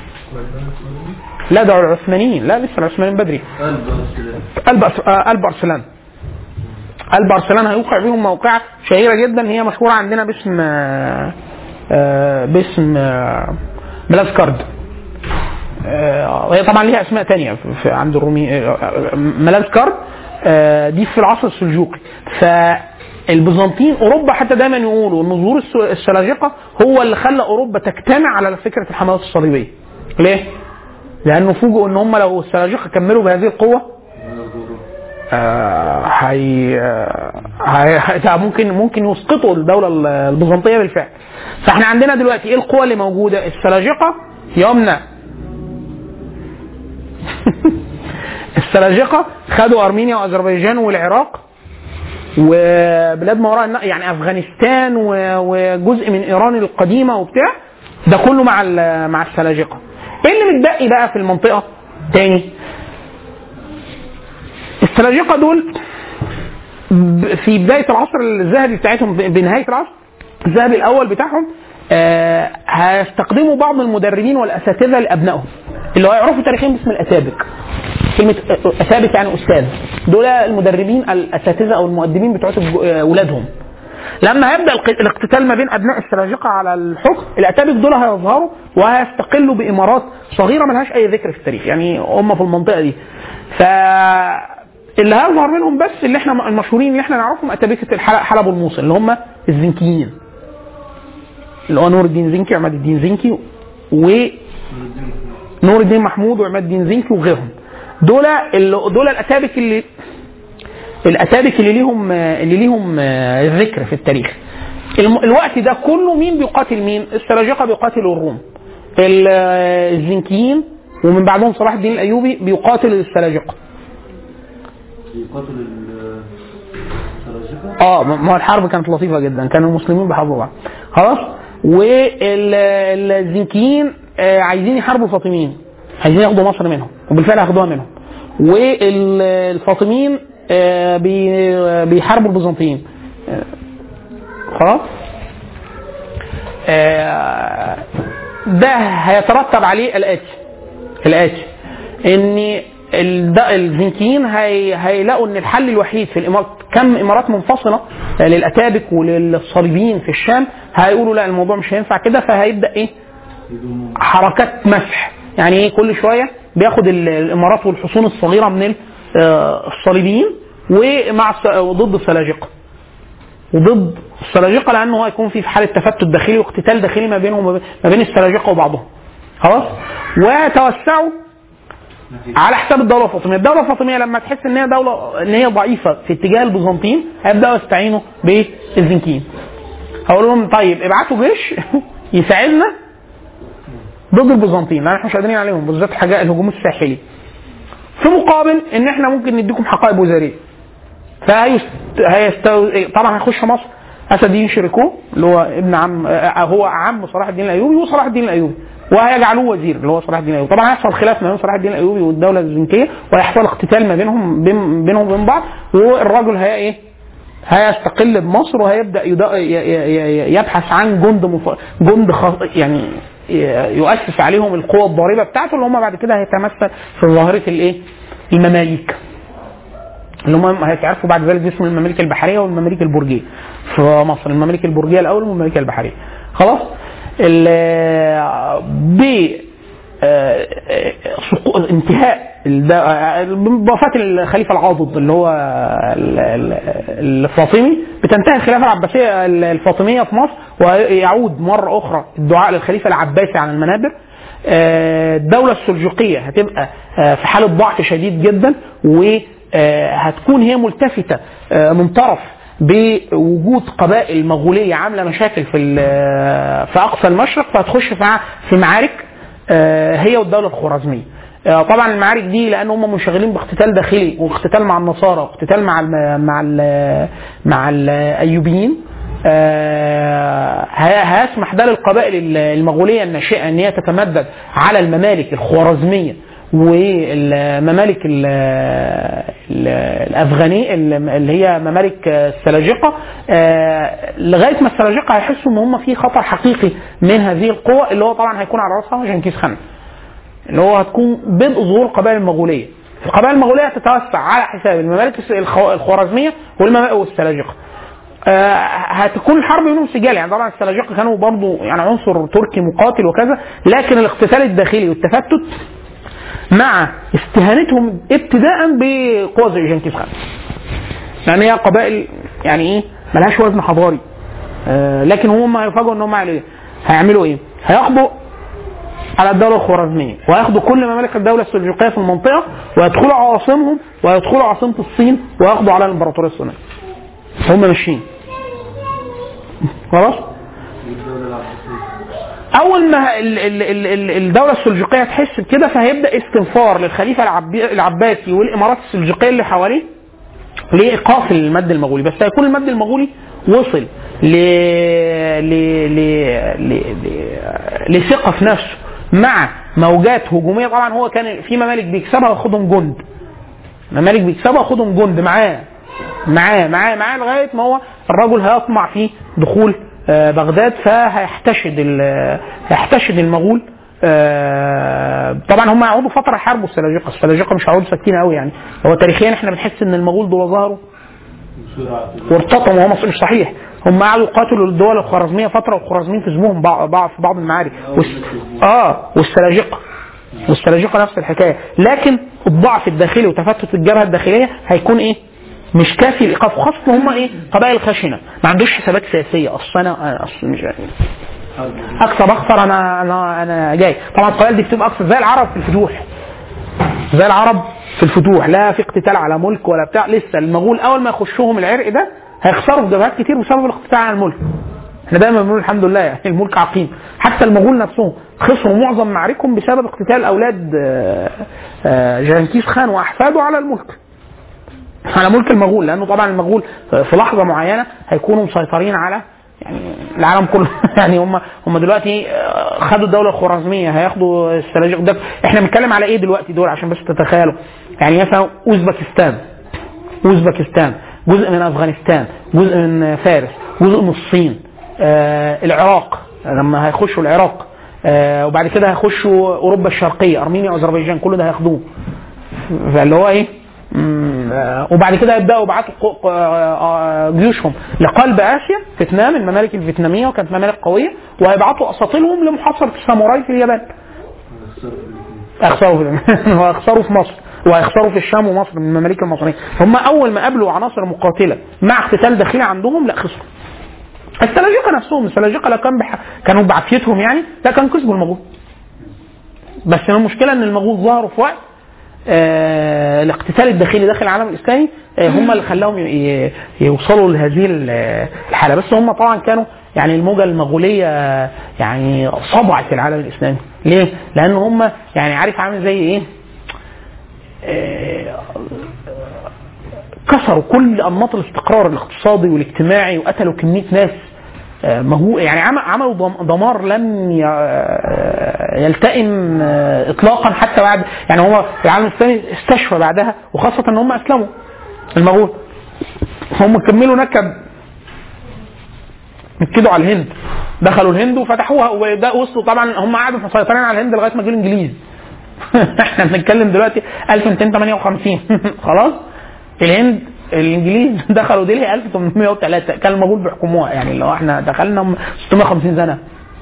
لا ده العثمانيين لا لسه العثمانيين بدري قلب السلام قلب أس- آه، قلب ارسلان قلب ارسلان هيوقع بيهم موقعة شهيرة جدا هي مشهورة عندنا باسم آه، آه، باسم آه، بلاسكارد آه، هي طبعا ليها اسماء تانية في- في عند الرومي آه، آه، ملازكارد آه، دي في العصر السلجوقي فالبيزنطيين اوروبا حتى دايما يقولوا ان ظهور الس- السلاجقه هو اللي خلى اوروبا تجتمع على فكره الحملات الصليبيه. ليه؟ لانه فوجئوا ان هم لو السلاجقه كملوا بهذه القوه آه، هي آه، هي هي- ممكن ممكن يسقطوا الدوله البيزنطيه بالفعل. فاحنا عندنا دلوقتي ايه القوى اللي موجوده؟ السلاجقه يمنع السلاجقه خدوا ارمينيا واذربيجان والعراق وبلاد ما وراء النهر يعني افغانستان و- وجزء من ايران القديمه وبتاع ده كله مع ال- مع السلاجقه. ايه اللي متبقي بقى في المنطقه؟ تاني السلاجقه دول ب- في بدايه العصر الذهبي بتاعتهم ب- بنهايه العصر الذهبي الاول بتاعهم آه هيستخدموا بعض المدربين والاساتذه لابنائهم اللي هو يعرفوا تاريخيا باسم الاسابق كلمه اسابق يعني استاذ دول المدربين الاساتذه او المؤدبين بتوع اولادهم لما هيبدا الق- الاقتتال ما بين ابناء السلاجقه على الحكم الاتابك دول هيظهروا وهيستقلوا بامارات صغيره ملهاش اي ذكر في التاريخ يعني هم في المنطقه دي ف اللي هيظهر منهم بس اللي احنا المشهورين اللي احنا نعرفهم اتابكه الحلب حلب والموصل اللي هم الزنكيين اللي هو نور الدين زنكي وعماد الدين زنكي ونور الدين محمود وعماد الدين زنكي وغيرهم دول اللي دول الاتابك اللي الاتابك اللي ليهم اللي ليهم آه، ذكر في التاريخ الم- الوقت ده كله مين بيقاتل مين السلاجقه بيقاتلوا الروم ال- آه، الزنكيين ومن بعدهم صلاح الدين الايوبي بيقاتل السلاجقه يقاتل ال- السلاجقة اه ما ما الحرب كانت لطيفه جدا كان المسلمين بيحاربوا بعض خلاص والزنكيين آه، عايزين يحاربوا الفاطميين عايزين ياخدوا مصر منهم وبالفعل هياخدوها منهم والفاطميين آه، بي- بيحاربوا البيزنطيين آه، خلاص آه، ده هيترتب عليه الاتي الاتي ان الد- الزنكيين هي... هيلاقوا ان الحل الوحيد في الامارات كم امارات منفصله للاتابك وللصليبيين في الشام هيقولوا لا الموضوع مش هينفع كده فهيبدا ايه يدوموا حركات مسح يعني ايه كل شويه بياخد ال- الامارات والحصون الصغيره من ال- آه، الصليبيين ومع الس- وضد السلاجقه وضد السلاجقه لانه هيكون في في حاله تفتت داخلي واقتتال داخلي ما بينهم وما بين السلاجقه وبعضهم خلاص وتوسعوا على حساب الدوله الفاطميه، الدوله الفاطميه لما تحس ان هي دوله ان هي ضعيفه في اتجاه البيزنطيين هيبداوا يستعينوا بالزنكيين. هقول لهم طيب ابعتوا جيش يساعدنا ضد البيزنطيين لان احنا مش قادرين عليهم بالذات حاجه الهجوم الساحلي. في مقابل ان احنا ممكن نديكم حقائب وزاريه. فهيست... هيستو... طبعا هيخش مصر اسد الدين شريكو اللي هو ابن عم آه، هو عم صلاح الدين الايوبي وصلاح الدين الايوبي وهيجعلوه وزير اللي هو صلاح الدين الايوبي طبعا هيحصل خلاف ما بين صلاح الدين الايوبي والدوله الزنكيه وهيحصل اقتتال ما بينهم بين بينهم وبين بعض والراجل هي ايه هيستقل بمصر وهيبدا يدا- ي- ي- ي- يبحث عن جند مف... جند خاص يعني ي- يؤسس عليهم القوة الضاربة بتاعته اللي هم بعد كده هيتمثل في ظاهرة الايه؟ المماليك. اللي هم هيتعرفوا بعد ذلك باسم الممالك البحريه والممالك البرجيه في مصر الممالك البرجيه الاول والممالك البحريه خلاص ال- ب آه، آه، سقو- انتهاء الد- آه، بوفاه الخليفه العاضد اللي هو ال- ال- الفاطمي بتنتهي الخلافه العباسيه الفاطميه في مصر ويعود مره اخرى الدعاء للخليفه العباسي على المنابر آه، الدولة السلجوقية هتبقى آه، في حالة ضعف شديد جدا وهتكون هي ملتفتة آه، من طرف بوجود قبائل مغولية عاملة مشاكل في ال- في أقصى المشرق فهتخش في ع- في معارك آه، هي والدولة الخوارزمية آه، طبعا المعارك دي لان هم منشغلين باقتتال داخلي واقتتال مع النصارى واقتتال مع ال مع ال مع الايوبيين آه، هي- هيسمح ده للقبائل ال- المغوليه الناشئه ان هي تتمدد على الممالك الخوارزميه والممالك ال- ال- الافغانيه ال- اللي هي ممالك السلاجقه آه، لغايه ما السلاجقه هيحسوا ان هم في خطر حقيقي من هذه القوى اللي هو طبعا هيكون على راسها جنكيز خان اللي هو هتكون بدء ظهور القبائل المغوليه. القبائل المغوليه هتتوسع على حساب الممالك الس- الخو- الخوارزميه والممالك والسلاجقه. آه، هتكون الحرب بينهم سجال يعني طبعا السلاجقه كانوا برضو يعني عنصر تركي مقاتل وكذا لكن الاقتتال الداخلي والتفتت مع استهانتهم ابتداء بقوى زي جنكيز خان. يعني هي قبائل يعني ايه ملهاش وزن حضاري. آه، لكن هم هيفاجئوا ان هم هيعملوا ايه؟ هيعملوا ايه؟ هياخدوا على الدولة الخوارزمية وياخدوا كل ممالك الدولة السلجوقية في المنطقة ويدخلوا عواصمهم ويدخلوا عاصمة الصين وياخدوا على الإمبراطورية الصينية هم ماشيين خلاص والدولة العباسية اول ما ال- ال- ال- ال- الدوله السلجوقيه تحس بكده فهيبدا استنفار للخليفه العبي- العباسي والامارات السلجوقيه اللي حواليه لايقاف المد المغولي بس هيكون المد المغولي وصل ل... ل... ل... ل... ل... لثقه في نفسه مع موجات هجوميه طبعا هو كان في ممالك بيكسبها وياخدهم جند ممالك بيكسبها وياخدهم جند معاه معاه معاه معاه لغايه ما هو الرجل هيطمع في دخول آه، بغداد فهيحتشد ال- هيحتشد المغول آه، طبعا هم هيقعدوا فتره يحاربوا السلاجقه، السلاجقه مش هيقعدوا ساكتين قوي يعني هو تاريخيا احنا بنحس ان المغول دول ظهروا بسرعة وارتطموا وهم مش صحيح هم قعدوا يقاتلوا الدول الخوارزميه فتره والخوارزميين كسبوهم بعض بعض- في بعض المعارك والس... اه والسلاجقه والسلاجقه نفس الحكايه لكن الضعف الداخلي وتفتت الجبهه الداخليه هيكون ايه؟ مش كافي الايقاف خاصه هم ايه؟ قبائل خشنه ما عندوش حسابات سياسيه اصل انا أنا اصل مش اكسب اخسر انا انا انا جاي طبعا القبائل دي بتبقى اكثر زي العرب في الفتوح زي العرب في الفتوح لا في اقتتال على ملك ولا بتاع لسه المغول اول ما يخشوهم العرق ده هيخسروا في جبهات كتير بسبب الاقتتال على الملك احنا دايما بنقول الحمد لله يعني الملك عقيم حتى المغول نفسهم خسروا معظم معاركهم بسبب اقتتال اولاد آه، آه، جنكيز خان واحفاده على الملك على ملك المغول لانه طبعا المغول في لحظه معينه هيكونوا مسيطرين على يعني العالم كله يعني هم هم دلوقتي آه، خدوا الدوله الخوارزميه هياخدوا السلاجق ده احنا بنتكلم على ايه دلوقتي دول عشان بس تتخيلوا يعني مثلا اوزبكستان اوزبكستان جزء من افغانستان جزء من فارس جزء من الصين آه العراق لما هيخشوا العراق آه وبعد كده هيخشوا اوروبا الشرقيه ارمينيا واذربيجان كل ده هياخدوه فاللي هو ايه مم، آه، وبعد كده يبداوا يبعتوا ق- ق- آه، جيوشهم لقلب اسيا فيتنام الممالك الفيتناميه وكانت ممالك قويه وهيبعتوا اساطيلهم لمحاصره الساموراي في اليابان اخسروا في واخسروا في مصر وهيخسروا في الشام ومصر من المماليك المصريه هم اول ما قابلوا عناصر مقاتله مع اقتتال داخلي عندهم لا خسروا السلاجقه نفسهم السلاجقه لو كان بح... كانوا بعافيتهم يعني لا كانوا كسبوا المغول بس المشكله ان المغول ظهروا في وقت آه الاقتتال الداخلي داخل العالم الاسلامي آه هم اللي خلاهم ي- ي- يوصلوا لهذه ال- الحاله بس هم طبعا كانوا يعني الموجه المغوليه آه، يعني صبعت العالم الاسلامي ليه؟ لان هم يعني عارف عامل زي ايه؟ آه، كسروا كل انماط الاستقرار الاقتصادي والاجتماعي وقتلوا كميه ناس آه، مهو يعني عم- عملوا دم- دمار لم ي- آه، يلتئم آه، اطلاقا حتى بعد يعني هو العالم الاسلامي استشفى بعدها وخاصه ان هم اسلموا المغول هم كملوا نكب نكدوا على الهند دخلوا الهند وفتحوها وده وصلوا طبعا هم قعدوا مسيطرين على الهند لغايه ما جه الانجليز احنا بنتكلم دلوقتي 1258 خلاص الهند الانجليز دخلوا دلهي 1803 كان المغول بيحكموها يعني لو احنا دخلنا 650 سنه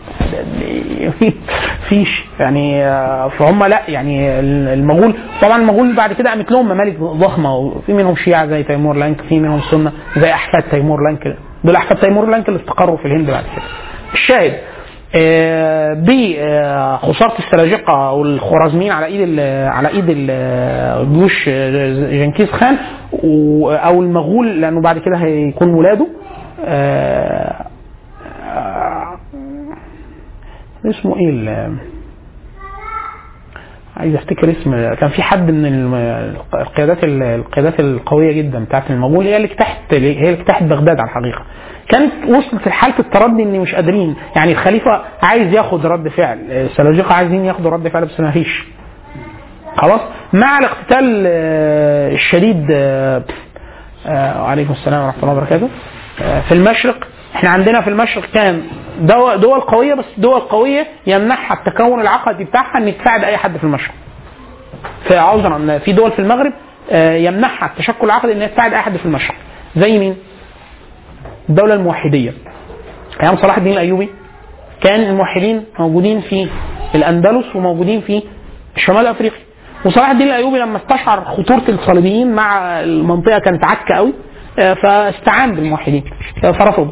فيش يعني آه، فهم لا يعني المغول طبعا المغول بعد كده قامت لهم ممالك ضخمه وفي منهم شيعه زي تيمور لانك في منهم سنه زي احفاد تيمور لانك دول احفاد تيمور لانك اللي استقروا في الهند بعد كده الشاهد آه، بخساره السلاجقه والخوارزميين على ايد ال- على ايد ال- جيوش آه، جنكيز خان و- او المغول لانه بعد كده هيكون ولاده آه، آه، اسمه ايه ال- عايز افتكر اسم كان في حد من الم- القيادات القيادات القويه جدا بتاعت المغول هي اللي اجتاحت هي اللي اجتاحت بغداد على الحقيقه كانت وصلت لحاله التردي ان مش قادرين يعني الخليفه عايز ياخد رد فعل السلاجقه عايزين ياخدوا رد فعل بس ما فيش خلاص مع الاقتتال آه، الشديد آه، آه، وعليكم السلام ورحمه الله وبركاته آه، في المشرق احنا عندنا في المشرق كان دول, دول قويه بس دول قويه يمنحها التكون العقدي بتاعها ان تساعد اي حد في المشرق في عذرا في دول في المغرب آه، يمنحها التشكل العقدي ان هي تساعد اي حد في المشرق زي مين؟ الدوله الموحديه ايام صلاح الدين الايوبي كان الموحدين موجودين في الاندلس وموجودين في شمال افريقيا وصلاح الدين الايوبي لما استشعر خطوره الصليبيين مع المنطقه كانت عكه قوي آه، فاستعان بالموحدين آه، فرفضوا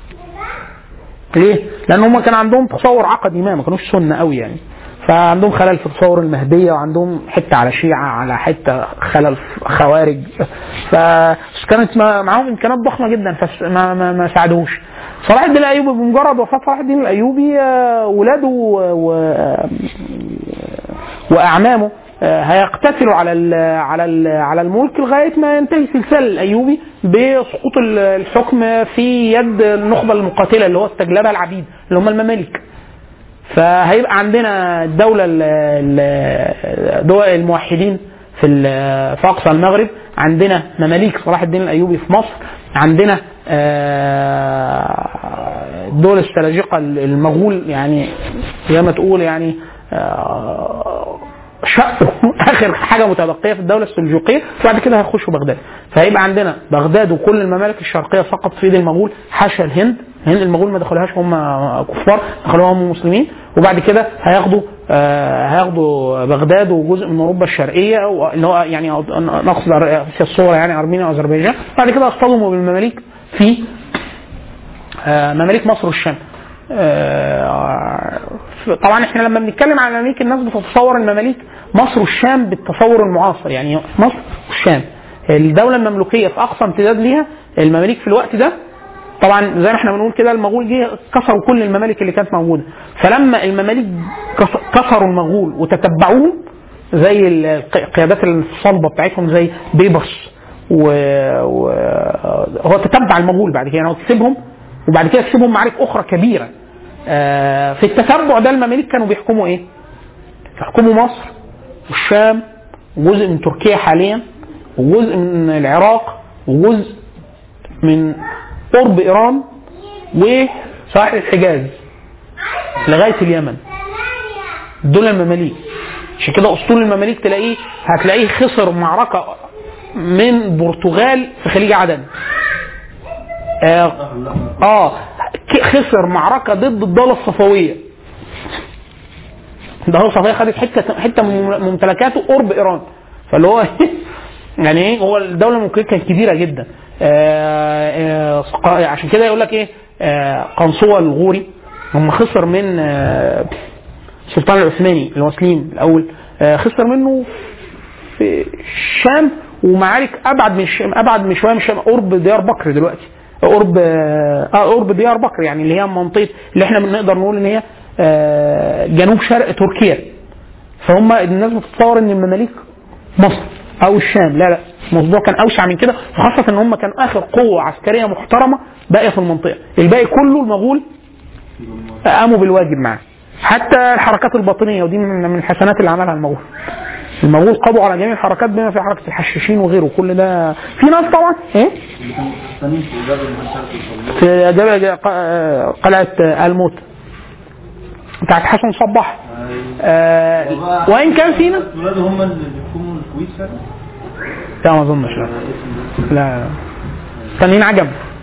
ليه؟ لان هم كان عندهم تصور عقدي ما ما كانوش سنه قوي يعني فعندهم خلل في تصور المهديه وعندهم حته على شيعه على حته خلل في خوارج فكانت ما- معاهم امكانات ضخمه جدا فما ما, ما ساعدوش صلاح الدين الايوبي بمجرد وفاه صلاح الدين الايوبي آه، ولاده و- و- واعمامه آه، هيقتتلوا على ال على ال على الملك لغايه ما ينتهي السلسال الايوبي بسقوط ال- الحكم في يد النخبه المقاتله اللي هو استجلبها العبيد اللي هم المماليك. فهيبقى عندنا الدوله ال- ال- دول الموحدين في ال- في اقصى المغرب عندنا مماليك صلاح الدين الايوبي في مصر عندنا آه، الدول السلاجقه المغول يعني زي ما تقول يعني آه، شقوا اخر حاجه متبقيه في الدوله السلجوقيه وبعد كده هيخشوا بغداد فهيبقى عندنا بغداد وكل الممالك الشرقيه فقط في ايد المغول حاشا الهند الهند المغول ما دخلوهاش هم كفار دخلوها هم مسلمين وبعد كده هياخدوا آه هياخدوا بغداد وجزء من اوروبا الشرقيه و- اللي هو يعني نقصد اسيا الصغرى يعني ارمينيا واذربيجان بعد كده اصطدموا بالمماليك في آه، مماليك مصر والشام آه، طبعا احنا لما بنتكلم عن المماليك الناس بتتصور المماليك مصر والشام بالتصور المعاصر يعني مصر والشام الدوله المملوكيه في اقصى امتداد ليها المماليك في الوقت ده طبعا زي ما احنا بنقول كده المغول جه كسروا كل الممالك اللي كانت موجوده فلما المماليك كس- كسروا المغول وتتبعوهم زي القيادات الصلبه بتاعتهم زي بيبرس و... و... هو تتبع المغول بعد كده يعني هو كسبهم وبعد كده كسبهم معارك اخرى كبيره آه، في التتبع ده المماليك كانوا بيحكموا ايه؟ بيحكموا مصر والشام وجزء من تركيا حاليا وجزء من العراق وجزء من قرب ايران وساحل الحجاز لغايه اليمن دول المماليك عشان كده اسطول المماليك تلاقيه هتلاقيه خسر معركه من برتغال في خليج عدن اه, آه ك- خسر معركه ضد الدوله الصفويه الدوله الصفويه خدت حته حته من ممتلكاته قرب ايران فاللي هو يعني ايه هو الدوله المملوكيه كانت كبيره جدا آه آه سقا- عشان كده يقول لك ايه آه قنصوه الغوري هم خسر من آه السلطان العثماني اللي هو سليم الاول آه خسر منه في الشام ومعارك ابعد من الشام ابعد من شويه من الشام قرب ديار بكر دلوقتي قرب اه آه، قرب ديار بكر يعني اللي هي منطقه اللي احنا بنقدر نقول ان هي آه جنوب شرق تركيا فهم الناس بتتصور ان المماليك مصر او الشام لا لا الموضوع كان اوسع من كده وخاصه ان هم كانوا اخر قوه عسكريه محترمه باقيه في المنطقه الباقي كله المغول قاموا بالواجب معاه حتى الحركات الباطنيه ودي من من الحسنات اللي عملها المغول المغول قضوا على جميع الحركات بما في حركه الحشاشين وغيره كل ده في ناس طبعا ايه اللي كانوا مستنيين في جبل المشارك يوصلوا في جبل ق- قلعه الموت بتاعت حسن صباح آه وان كان في ناس ولاده هم اللي بيحكموا الكويت فعلا لا ما اظنش لا اسم ده لا التانيين عجم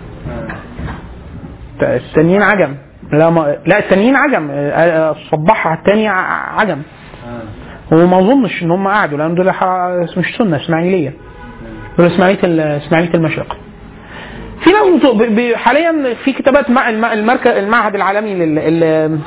التانيين عجم لا ما لا التانيين عجم آه، الصباح التاني ع- عجم آه. وما اظنش ان هم قعدوا لان دول ح- مش سنه اسماعيليه دول اسماعيليه ال- اسماعيليه المشرق في ناس بت- ب- ب- حاليا في كتابات مع الم- المركز المعهد العالمي لل ال-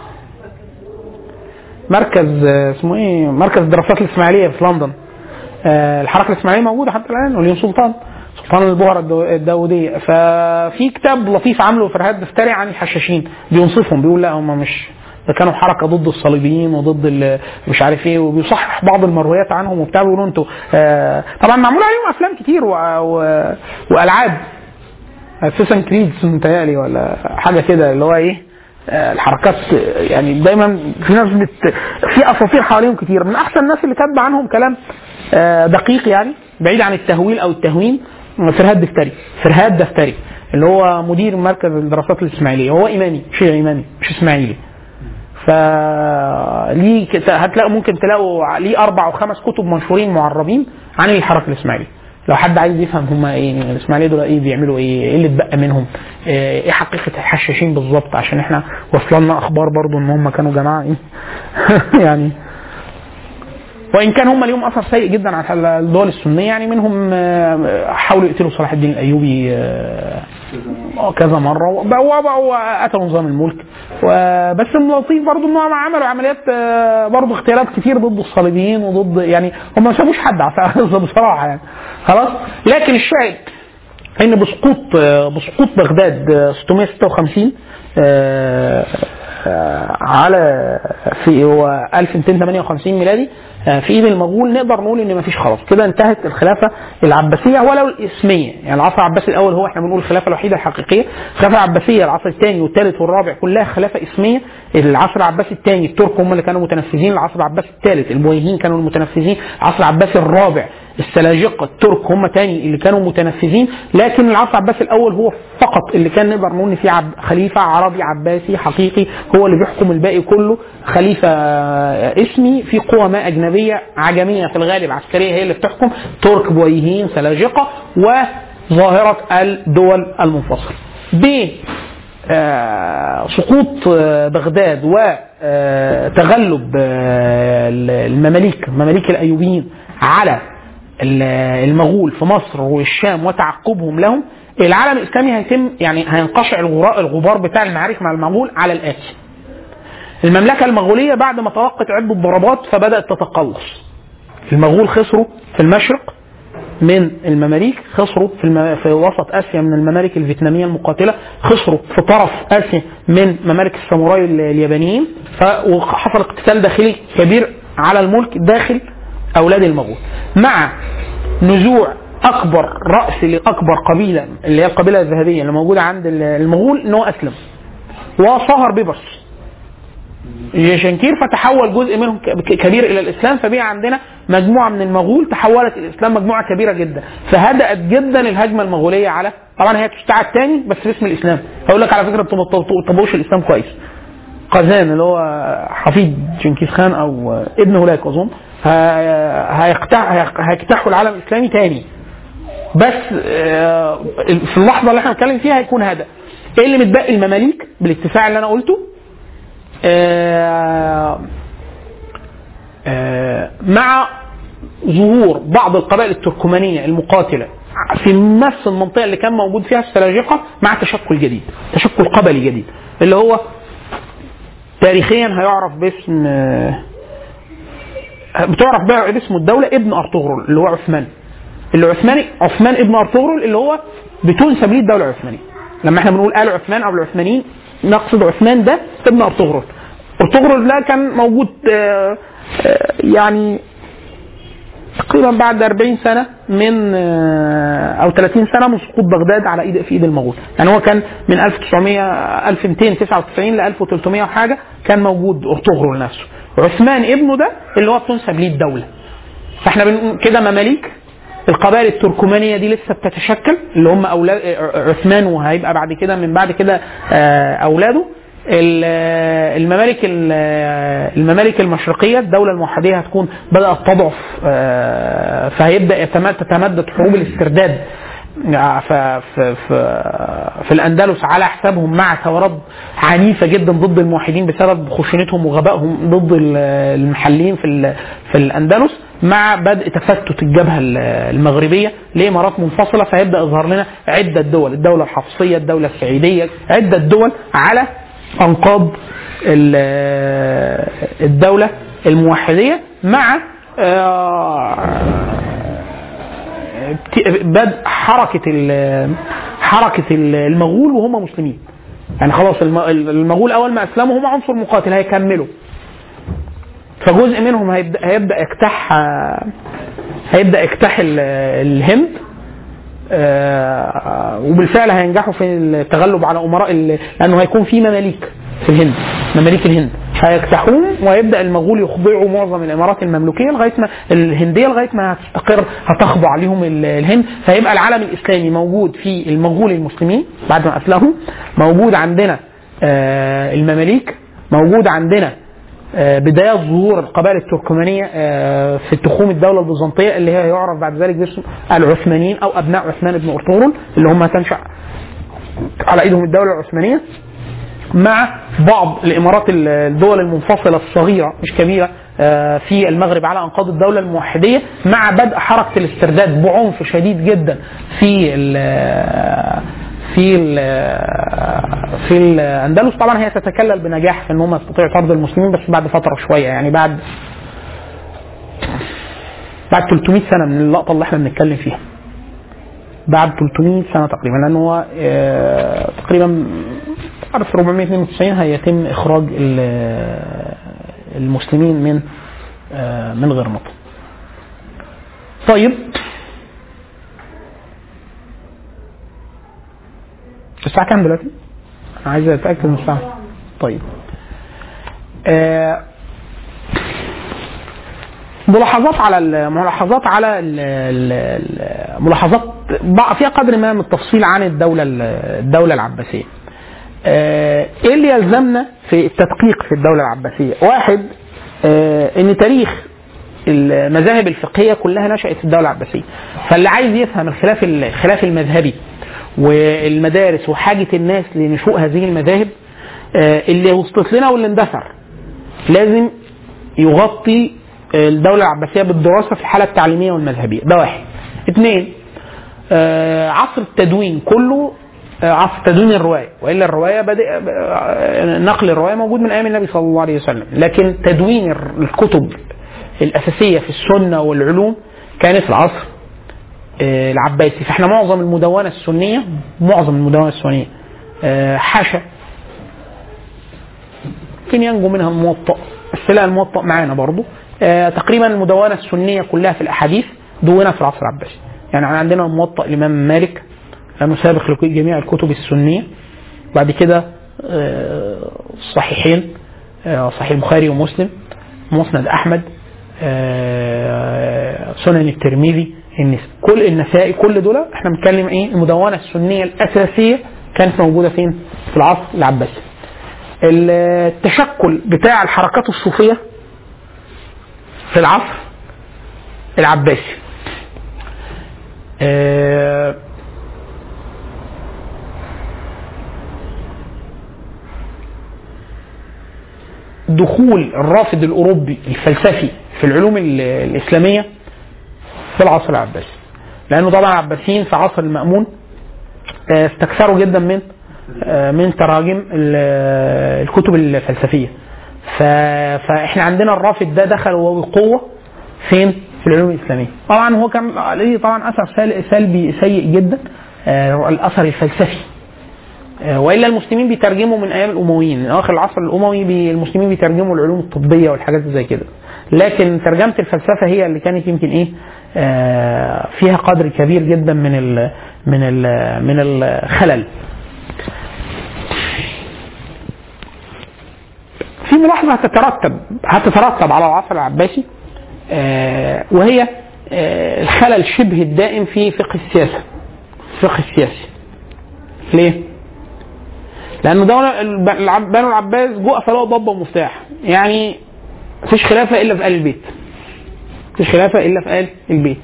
مركز آه، اسمه ايه مركز الدراسات الاسماعيليه في لندن آه، الحركه الاسماعيليه موجوده حتى الان وليون سلطان سلطان البهرة الدو- الداودية ففي كتاب لطيف عامله فرهاد دفتري عن الحشاشين بينصفهم بيقول لا هم مش ده كانوا حركه ضد الصليبيين وضد ال- مش عارف ايه وبيصحح بعض المرويات عنهم وبتاع بيقولوا انتوا آه طبعا معمول عليهم افلام كتير و... و... والعاب اساسا كريدز متهيألي ولا حاجه كده اللي هو ايه آه، الحركات آه، يعني دايما في ناس بت... في اساطير حواليهم كتير من احسن الناس اللي كاتبه عنهم كلام آه، دقيق يعني بعيد عن التهويل او التهوين آه، فرهاد دفتري فرهاد دفتري اللي هو مدير مركز الدراسات الاسماعيليه هو امامي شيعي امامي مش اسماعيلي ف ليه كت- هتلاقوا ممكن تلاقوا ليه اربع او خمس كتب منشورين معربين عن الحركه الاسماعيليه لو حد عايز يفهم هم ايه الاسماعيليه دول ايه بيعملوا ايه ايه اللي اتبقى منهم ايه إيه حقيقه الحشاشين بالظبط عشان احنا وصلنا اخبار برضو ان هم كانوا جماعه ايه يعني وان كان هم ليهم اثر سيء جدا على الدول السنيه يعني منهم آه، حاولوا يقتلوا صلاح الدين الايوبي آه، آه، كذا مره وبقوا وبقوا قتلوا نظام الملك وبس اللطيف برضه ان هم عملوا عمليات آه، برضه اغتيالات كتير ضد الصليبيين وضد يعني هم ما سابوش حد عس- بصراحه يعني خلاص لكن الشاهد ان بسقوط آه، بسقوط بغداد آه، 656 آه، آه، على في هو 1258 ميلادي آه، في ايد المغول نقدر نقول ان مفيش خلاص كده انتهت الخلافه العباسيه ولو الاسميه يعني العصر العباسي الاول هو احنا بنقول الخلافه الوحيده الحقيقيه الخلافه العباسيه العصر الثاني والثالث والرابع كلها خلافه اسميه العصر العباسي الثاني الترك هم اللي كانوا متنفذين العصر العباسي الثالث البويهيين كانوا المتنفذين العصر العباسي الرابع السلاجقه الترك هم تاني اللي كانوا متنفذين لكن العصر العباسي الاول هو فقط اللي كان نقدر نقول ان في عب خليفه عربي عباسي حقيقي هو اللي بيحكم الباقي كله خليفه اسمي في قوى ما اجنبيه عجميه في الغالب عسكريه هي اللي بتحكم ترك بويهيين سلاجقه وظاهره الدول المنفصله. ب آه، سقوط آه، بغداد وتغلب المماليك مماليك الايوبيين على ال- المغول في مصر والشام وتعقبهم لهم العالم الاسلامي هيتم يعني هينقشع الغراء الغبار بتاع المعارك مع المغول على الاتي المملكه المغوليه بعد ما توقت عده ضربات فبدات تتقلص المغول خسروا في المشرق من المماليك خسروا في, الم... في وسط اسيا من الممالك الفيتناميه المقاتله خسروا في طرف اسيا من ممالك الساموراي ال- اليابانيين ف... وحصل اقتتال داخلي كبير على الملك داخل اولاد المغول مع نزوع اكبر راس لاكبر قبيله اللي هي القبيله الذهبيه اللي موجوده عند ال- المغول ان هو اسلم وصهر بيبرس شنكير فتحول جزء منهم ك- كبير الى الاسلام فبقى عندنا مجموعه من المغول تحولت الى الاسلام مجموعه كبيره جدا فهدأت جدا الهجمه المغوليه على طبعا هي تشتعل تاني بس باسم الاسلام هقول لك على فكره انتوا ما تطبقوش الاسلام كويس قزان اللي هو حفيد جنكيز خان او ابن هولاك اظن ه- هيقتح- هيجتاحوا العالم الاسلامي تاني بس آه، في اللحظه اللي احنا بنتكلم فيها هيكون هذا ايه اللي متبقي المماليك بالاتفاق اللي انا قلته آه، آه، مع ظهور بعض القبائل التركمانيه المقاتله في نفس المنطقه اللي كان موجود فيها السلاجقه مع تشكل جديد تشكل قبلي جديد اللي هو تاريخيا هيعرف باسم آه، بتعرف بقى باسم الدوله ابن ارطغرل اللي هو عثمان اللي عثماني عثمان ابن ارطغرل اللي هو بتنسب ليه الدوله العثمانيه لما احنا بنقول ال عثمان او العثمانيين نقصد عثمان ده ابن ارطغرل ارطغرل ده كان موجود آه، آه، يعني تقريبا بعد 40 سنه من آه، او 30 سنه من سقوط بغداد على ايد في ايد المغول يعني هو كان من 1900 1299 ل 1300 وحاجه كان موجود ارطغرل نفسه عثمان ابنه ده اللي هو بتنسب ليه الدوله فاحنا بنقول كده مماليك القبائل التركمانيه دي لسه بتتشكل اللي هم اولاد عثمان وهيبقى بعد كده من بعد كده آه، اولاده ال- الممالك ال- الممالك المشرقيه الدوله الموحديه هتكون بدات تضعف آه، فهيبدا يتم- تتمدد حروب الاسترداد ف- في في في الاندلس على حسابهم مع ثورات عنيفه جدا ضد الموحدين بسبب خشونتهم وغبائهم ضد ال- المحليين في ال- في الاندلس مع بدء تفتت الجبهه ال- المغربيه لامارات منفصله فيبدا يظهر لنا عده دول الدوله الحفصيه الدوله السعيديه عده دول على انقاض ال- الدوله الموحديه مع آه، بدء حركه ال- حركه ال- المغول وهم مسلمين يعني خلاص الم- المغول اول ما اسلموا هم عنصر مقاتل هيكملوا فجزء منهم هيبدا هيبدا يجتاح هيبدا يجتاح ال- الهند آه، وبالفعل هينجحوا في التغلب على امراء ال- لانه هيكون في مماليك في الهند مماليك الهند هيجتاحوهم ويبدا المغول يخضعوا معظم الامارات المملوكيه لغايه ما الهنديه لغايه ما هتستقر هتخضع عليهم ال- الهند فيبقى العالم الاسلامي موجود في المغول المسلمين بعد ما اسلموا موجود عندنا آه، المماليك موجود عندنا آه، بدايات ظهور القبائل التركمانية آه، في تخوم الدولة البيزنطية اللي هي يعرف بعد ذلك باسم العثمانيين أو أبناء عثمان بن أرطغرل اللي هم تنشأ على إيدهم الدولة العثمانية مع بعض الامارات الدول المنفصله الصغيره مش كبيره آه، في المغرب على انقاض الدوله الموحديه مع بدء حركه الاسترداد بعنف شديد جدا في ال في ال في الاندلس طبعا هي تتكلل بنجاح في ان هم يستطيعوا طرد المسلمين بس بعد فتره شويه يعني بعد بعد 300 سنه من اللقطه اللي احنا بنتكلم فيها بعد 300 سنه تقريبا لان هو آه، تقريبا عارف 492 هيتم اخراج ال- المسلمين من آه، من غرناطه. طيب الساعة كام دلوقتي؟ أنا عايز أتأكد من الساعة. طيب. آه، ملاحظات على الملاحظات على ال- ال- ال- ملاحظات بقى فيها قدر ما من التفصيل عن الدولة ال- الدولة العباسية. آه، ايه اللي يلزمنا في التدقيق في الدولة العباسية؟ واحد آه، ان تاريخ المذاهب الفقهية كلها نشأت في الدولة العباسية فاللي عايز يفهم الخلاف الخلاف المذهبي والمدارس وحاجة الناس لنشوء هذه المذاهب آه، اللي وصلت لنا واللي اندثر لازم يغطي الدولة العباسية بالدراسة في الحالة التعليمية والمذهبية ده واحد اثنين آه، عصر التدوين كله آه، عصر تدوين الرواية وإلا الرواية بدأ آه، نقل الرواية موجود من أيام النبي صلى الله عليه وسلم لكن تدوين الكتب الأساسية في السنة والعلوم كانت في العصر آه، العباسي فاحنا معظم المدونة السنية معظم المدونة السنية آه، حاشا ممكن ينجو منها الموطأ بس لا الموطأ معانا برضو آه، تقريبا المدونة السنية كلها في الأحاديث دونت في العصر العباسي يعني عندنا الموطأ الإمام مالك لأنه سابق لجميع الكتب السنية بعد كده آه، الصحيحين آه، صحيح البخاري ومسلم مسند أحمد آه، سنن الترمذي النس- كل النسائي كل دول احنا بنتكلم ايه المدونة السنية الأساسية كانت موجودة فين؟ في العصر العباسي التشكل بتاع الحركات الصوفيه في العصر العباسي آه، دخول الرافد الاوروبي الفلسفي في العلوم ال- الاسلاميه في العصر العباسي لانه طبعا العباسيين في عصر المامون آه، استكثروا جدا من آه، من تراجم ال- الكتب الفلسفيه ف- فاحنا عندنا الرافد ده دخل وبقوه فين؟ في العلوم الاسلاميه. طبعا هو كان ليه طبعا اثر سل- سلبي سيء جدا آه، الاثر الفلسفي. آه، والا المسلمين بيترجموا من ايام الامويين من اخر العصر الاموي بي المسلمين بيترجموا العلوم الطبيه والحاجات زي كده لكن ترجمه الفلسفه هي اللي كانت يمكن ايه آه، فيها قدر كبير جدا من ال من ال من الخلل في ملاحظه هتترتب هتترتب على العصر العباسي آه، وهي آه، الخلل شبه الدائم في فقه السياسه الفقه السياسي ليه؟ لأنه دولة الب- العب- بنو العباس جو قفلوها ضبة ومفتاح يعني مفيش خلافة إلا في آل البيت مفيش خلافة إلا في آل البيت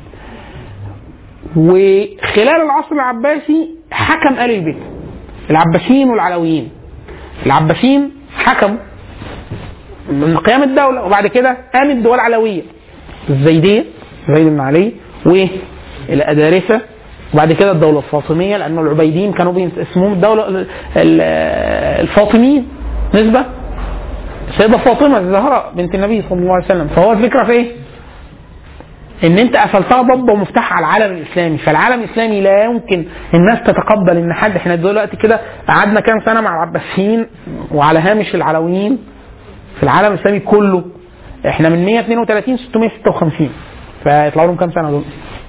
وخلال العصر العباسي حكم آل البيت العباسيين والعلويين العباسيين حكموا من قيام الدولة وبعد كده قامت دول علوية الزيدية زيد بن علي والأدارسة وبعد كده الدولة الفاطمية لأنه العبيديين كانوا بين- اسمهم الدولة ال- ال- الفاطميين نسبة السيدة فاطمة الزهراء بنت النبي صلى الله عليه وسلم فهو الفكرة في ايه؟ ان انت قفلتها ضبه ومفتاح على العالم الاسلامي فالعالم الاسلامي لا يمكن الناس تتقبل ان حد احنا دلوقتي كده قعدنا كام سنه مع العباسيين وعلى هامش العلويين في العالم الاسلامي كله احنا من 132 656 فيطلعوا لهم كام سنه دول؟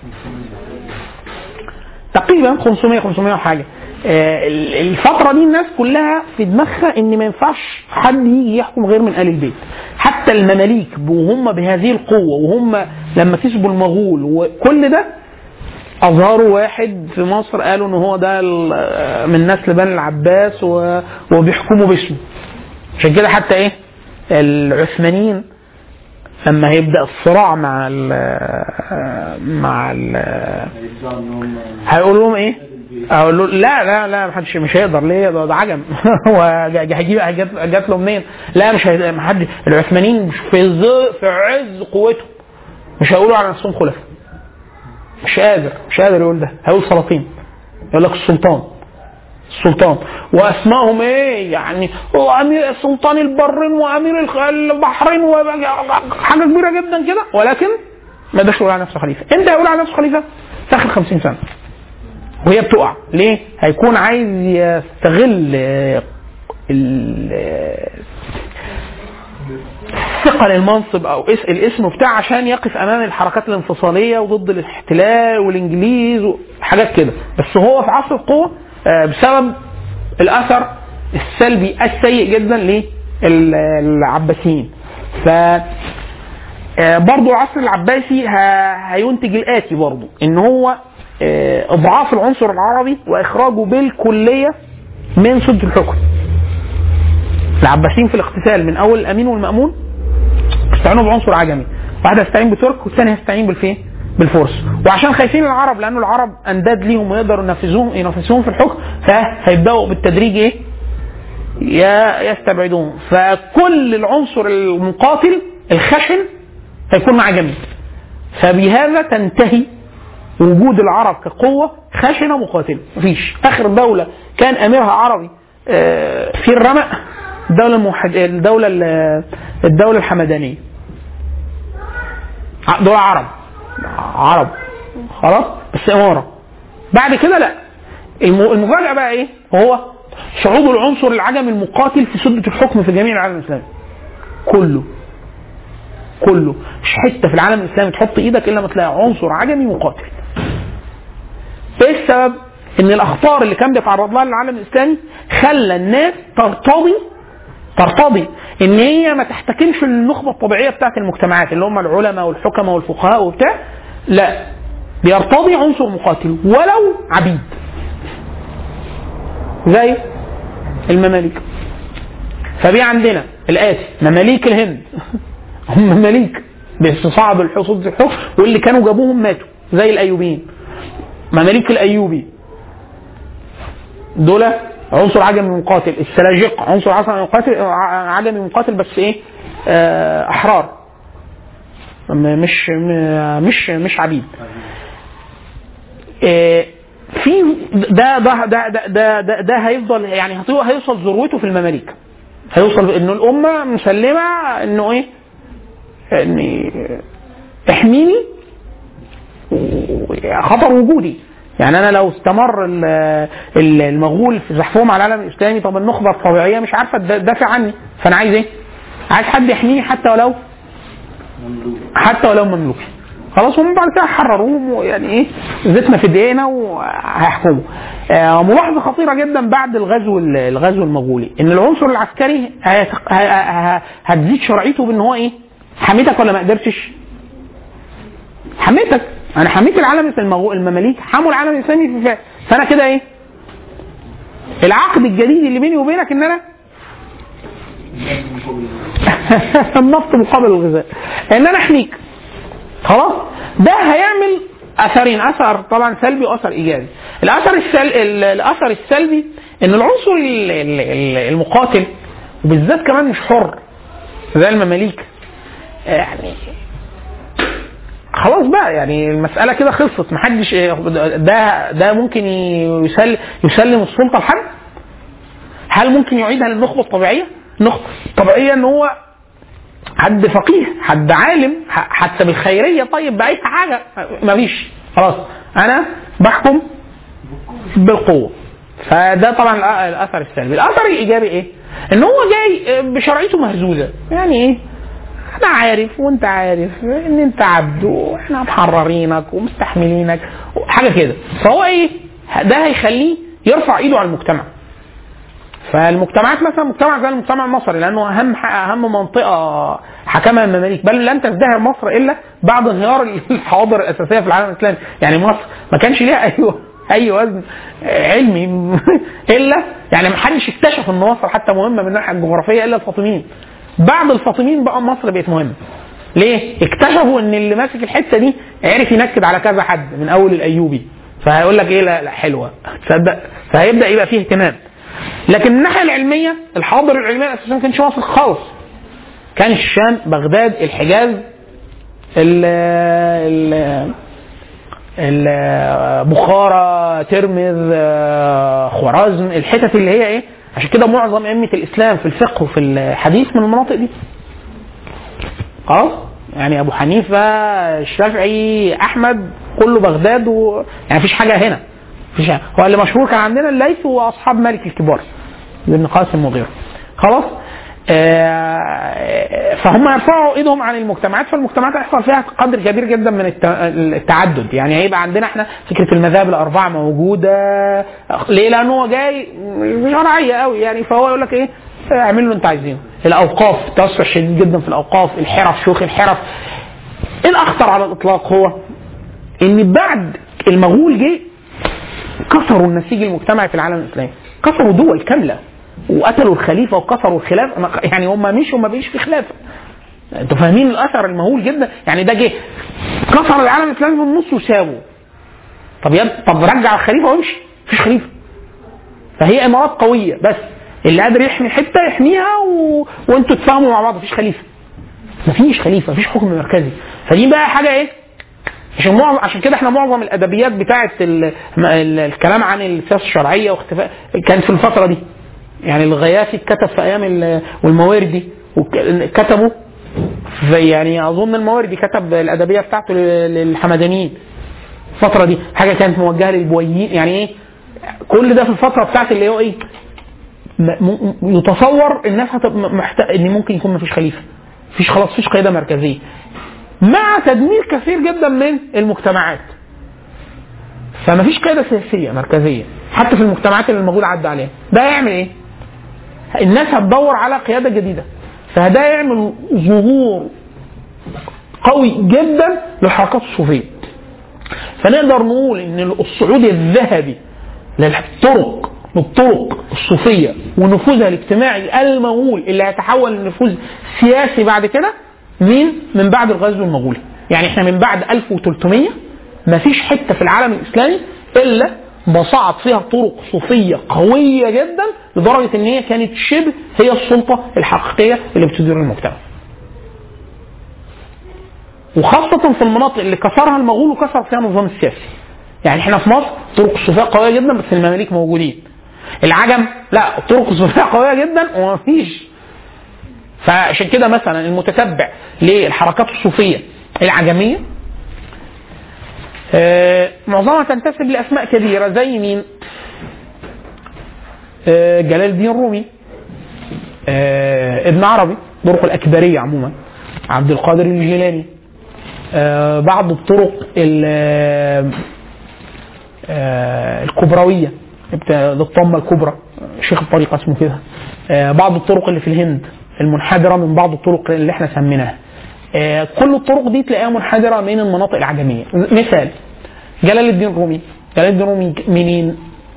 تقريبا 500 500 وحاجه آه، الفترة دي الناس كلها في دماغها ان ما ينفعش حد يجي يحكم غير من آل البيت حتى المماليك وهم بهذه القوة وهم لما كسبوا المغول وكل ده اظهروا واحد في مصر قالوا ان هو ده ال- من نسل بني العباس و- وبيحكموا باسمه عشان كده حتى ايه العثمانيين لما هيبدا الصراع مع ال مع ال هيدعوا ان هم هيقول لهم ايه؟ اقول له لا لا لا محدش مش هيقدر ليه ده, ده عجم هو جا- هيجيب جات جات له منين؟ لا مش هي- محد العثمانيين مش في ز- في عز قوتهم مش هيقولوا على نفسهم خلفاء مش قادر مش قادر يقول ده هيقول سلاطين يقول لك السلطان السلطان واسمائهم ايه يعني هو امير سلطان البرين وامير الخ- البحرين حاجه كبيره جدا كده ولكن ما يقدرش يقول على نفسه خليفه امتى هيقول على نفسه خليفه؟ في اخر 50 سنه وهي بتقع ليه؟ هيكون عايز يستغل آه، ال- آه، ثقل المنصب او اس- الاسم بتاعه عشان يقف امام الحركات الانفصاليه وضد الاحتلال والانجليز وحاجات كده بس هو في عصر القوه آه، بسبب الاثر السلبي السيء جدا للعباسيين ف آه، برضو العصر العباسي ه- هينتج الاتي برضو ان هو آه، اضعاف العنصر العربي واخراجه بالكليه من سده الحكم العباسيين في الاقتتال من اول الامين والمامون استعانوا بعنصر عجمي واحد هيستعين بترك والثاني هيستعين بالفين بالفرس وعشان خايفين العرب لانه العرب انداد ليهم ويقدروا ينفذوهم ينفذوهم في الحكم فهيبداوا بالتدريج ايه يا يستبعدوهم فكل العنصر المقاتل الخشن هيكون مع جميع فبهذا تنتهي وجود العرب كقوة خشنة مقاتلة مفيش آخر دولة كان أميرها عربي آه، في الرمق الدولة الموحد الدولة ال- الدولة الحمدانية ع- دول عرب عرب خلاص بس إمارة بعد كده لا الم- المفاجأة بقى إيه هو صعود العنصر العجمي المقاتل في سدة الحكم في جميع العالم الإسلامي كله كله مش حته في العالم الاسلامي تحط ايدك الا ما تلاقي عنصر عجمي مقاتل. ايه السبب؟ ان الاخطار اللي كان بيتعرض لها العالم الاسلامي خلى الناس ترتضي ترتضي ان هي ما تحتكمش للنخبه الطبيعيه بتاعت المجتمعات اللي هم العلماء والحكماء والفقهاء وبتاع لا بيرتضي عنصر مقاتل ولو عبيد زي المماليك فبي عندنا الاتي مماليك الهند هم مماليك باستصعب الحصول الحكم واللي كانوا جابوهم ماتوا زي الايوبيين مماليك الايوبي دول عنصر عجمي مقاتل السلاجقه عنصر عجمي مقاتل عجمي مقاتل بس ايه آه، احرار م- مش م- مش مش عبيد آه، في ده ده ده ده ده, ده, ده هيفضل يعني هتو- هيوصل ذروته في المماليك هيوصل انه الامه مسلمه انه ايه ان احميني و- خطر وجودي يعني انا لو استمر ال- ال- المغول في زحفهم على العالم الاسلامي طب النخبه الطبيعيه مش عارفه تدافع عني فانا عايز ايه؟ عايز حد يحميني حتى ولو مملوك حتى ولو مملوك خلاص هم بعد كده حرروهم ويعني ايه زيتنا في ايدينا وهيحكموا آه ملاحظه خطيره جدا بعد الغزو الغزو المغولي ان العنصر العسكري هيت- ه- ه- هتزيد شرعيته بان هو ايه حميتك ولا ما قدرتش حميتك انا حميت العالم المغو- المماليك حموا العالم الاسلامي في فاس فانا كده ايه العقد الجديد اللي بيني وبينك ان انا النفط مقابل الغذاء ان انا احميك خلاص ده هيعمل اثرين اثر طبعا سلبي واثر ايجابي الاثر السل... ال- الاثر السلبي ان العنصر ال- ال- ال- المقاتل وبالذات كمان مش حر زي المماليك يعني خلاص بقى يعني المساله كده خلصت محدش ده ده ممكن يسلم يسلم السلطه لحد هل ممكن يعيدها للنخبه الطبيعيه؟ النخبه الطبيعيه ان هو حد فقيه حد عالم ح- حتى بالخيريه طيب باي حاجه مفيش خلاص انا بحكم بالقوه فده طبعا الأ- الاثر السلبي الاثر الايجابي ايه ان هو جاي بشرعيته مهزوزه يعني ايه انا عارف وانت عارف ان انت عبد واحنا محررينك ومستحملينك حاجه كده فهو ايه ده هيخليه يرفع ايده على المجتمع فالمجتمعات مثلا مجتمع زي المجتمع المصري لانه اهم ح- اهم منطقه حكمها المماليك بل لن تزدهر مصر الا بعد انهيار الحواضر الاساسيه في العالم الاسلامي يعني مصر ما كانش ليها اي اي وزن علمي الا يعني ما حدش اكتشف ان مصر حتى مهمه من الناحيه الجغرافيه الا الفاطميين بعد الفاطميين بقى مصر بقت مهمه ليه؟ اكتشفوا ان اللي ماسك الحته دي عرف ينكد على كذا حد من اول الايوبي فهيقول لك ايه لا, لا حلوه تصدق فهيبدا يبقى فيه اهتمام لكن الناحيه العلميه الحاضر العلميه الاساسيه ما كانش مصر خالص كان الشام بغداد الحجاز ال ال ال- بخارى ترمذ آه، خوارزم الحتت اللي هي ايه عشان كده معظم ائمه الاسلام في الفقه وفي الحديث من المناطق دي خلاص يعني ابو حنيفه الشافعي احمد كله بغداد و... يعني مفيش حاجه هنا مفيش حاجة. هو اللي مشهور كان عندنا الليث واصحاب مالك الكبار ابن قاسم وغيره خلاص آه، فهم يرفعوا ايدهم عن المجتمعات فالمجتمعات هيحصل فيها قدر كبير جدا من الت- التعدد يعني هيبقى عندنا احنا فكره المذاهب الاربعه موجوده ليه؟ لانه هو جاي شرعيه قوي يعني فهو يقول لك ايه اعملوا اللي انت عايزينه الاوقاف توسع شديد جدا في الاوقاف الحرف شيوخ الحرف الاخطر على الاطلاق هو ان بعد المغول جه كسروا النسيج المجتمعي في العالم الاسلامي كسروا دول كامله وقتلوا الخليفه وكسروا الخلافه ما- يعني هم مشوا ما بقيش في خلافه انتوا فاهمين الاثر المهول جدا يعني ده جه كسر العالم الاسلامي في النص وسابه طب يب... طب رجع الخليفه وامشي مفيش خليفه فهي امارات قويه بس اللي قادر يحمي حته يحميها و... وانتوا تتفاهموا مع بعض مفيش خليفه مفيش خليفه مفيش حكم مركزي فدي بقى حاجه ايه عشان معظم عشان كده احنا معظم الادبيات بتاعه ال... ال... الكلام عن السياسه الشرعيه واختفاء كانت في الفتره دي يعني الغياثي كتب في ايام ال... والمواردي وك- كتبوا في يعني اظن المواردي كتب الادبيه بتاعته لل- للحمدانيين الفتره دي حاجه كانت موجهه للبويهيين يعني ايه كل ده في الفتره بتاعت اللي هو ايه م- م- يتصور الناس هتبقى محت... ان ممكن يكون مفيش خليفه مفيش خلاص مفيش قياده مركزيه مع تدمير كثير جدا من المجتمعات فمفيش قياده سياسيه مركزيه حتى في المجتمعات اللي المغول عدى عليها ده يعمل ايه؟ الناس هتدور على قياده جديده فده يعمل ظهور قوي جدا للحركات الصوفيه فنقدر نقول ان الصعود الذهبي للطرق الطرق الصوفيه ونفوذها الاجتماعي المهول اللي هيتحول لنفوذ سياسي بعد كده مين؟ من بعد الغزو المغولي. يعني احنا من بعد 1300 مفيش حته في العالم الاسلامي الا ما صعد فيها طرق صوفيه قويه جدا لدرجه ان هي كانت شبه هي السلطه الحقيقيه اللي بتدير المجتمع. وخاصة في المناطق اللي كسرها المغول وكسر فيها النظام السياسي. يعني احنا في مصر طرق الصوفية قوية جدا بس المماليك موجودين. العجم لا الطرق الصوفية قوية جدا ومفيش. فعشان كده مثلا المتتبع للحركات الصوفية العجمية آه، معظمها تنتسب لأسماء كبيرة زي مين؟ آه، جلال الدين الرومي آه، ابن عربي طرق الأكبرية عموما عبد القادر الجيلاني آه، بعض الطرق ال- آه، الكبروية بتاع- للطامة الكبرى شيخ الطريقة اسمه كده آه، بعض الطرق اللي في الهند المنحدرة من بعض الطرق اللي احنا سميناها آه، كل الطرق دي تلاقيها منحدرة من المناطق العجمية مثال جلال الدين الرومي جلال الدين الرومي منين؟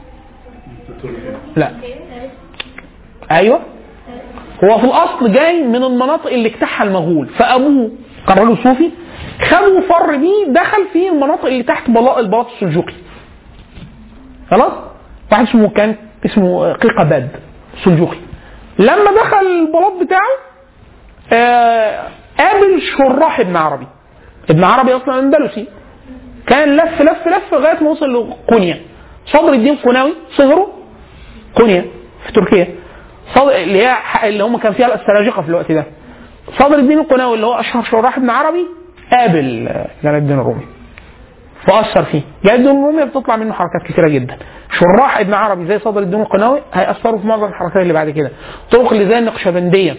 لا ايوه هو في الاصل جاي من المناطق اللي اجتاحها المغول فابوه كان راجل صوفي خده فر بيه دخل في المناطق اللي تحت بلاء البلاط السلجوقي خلاص واحد اسمه كان اسمه قيقباد سلجوقي لما دخل البلاط بتاعه آه قابل شراح ابن عربي ابن عربي اصلا اندلسي كان لف لف لف لغايه ما وصل لقونيا صدر الدين قناوي صهره قونيا في تركيا صدر اللي هي اللي هم كان فيها السلاجقه في الوقت ده صدر الدين القناوي اللي هو اشهر شراح ابن عربي قابل آه، جلال الدين الرومي فاثر فيه جلال الدين الرومي بتطلع منه حركات كثيره جدا شراح ابن عربي زي صدر الدين القناوي هيأثروا في معظم الحركات اللي بعد كده الطرق اللي زي النقشبنديه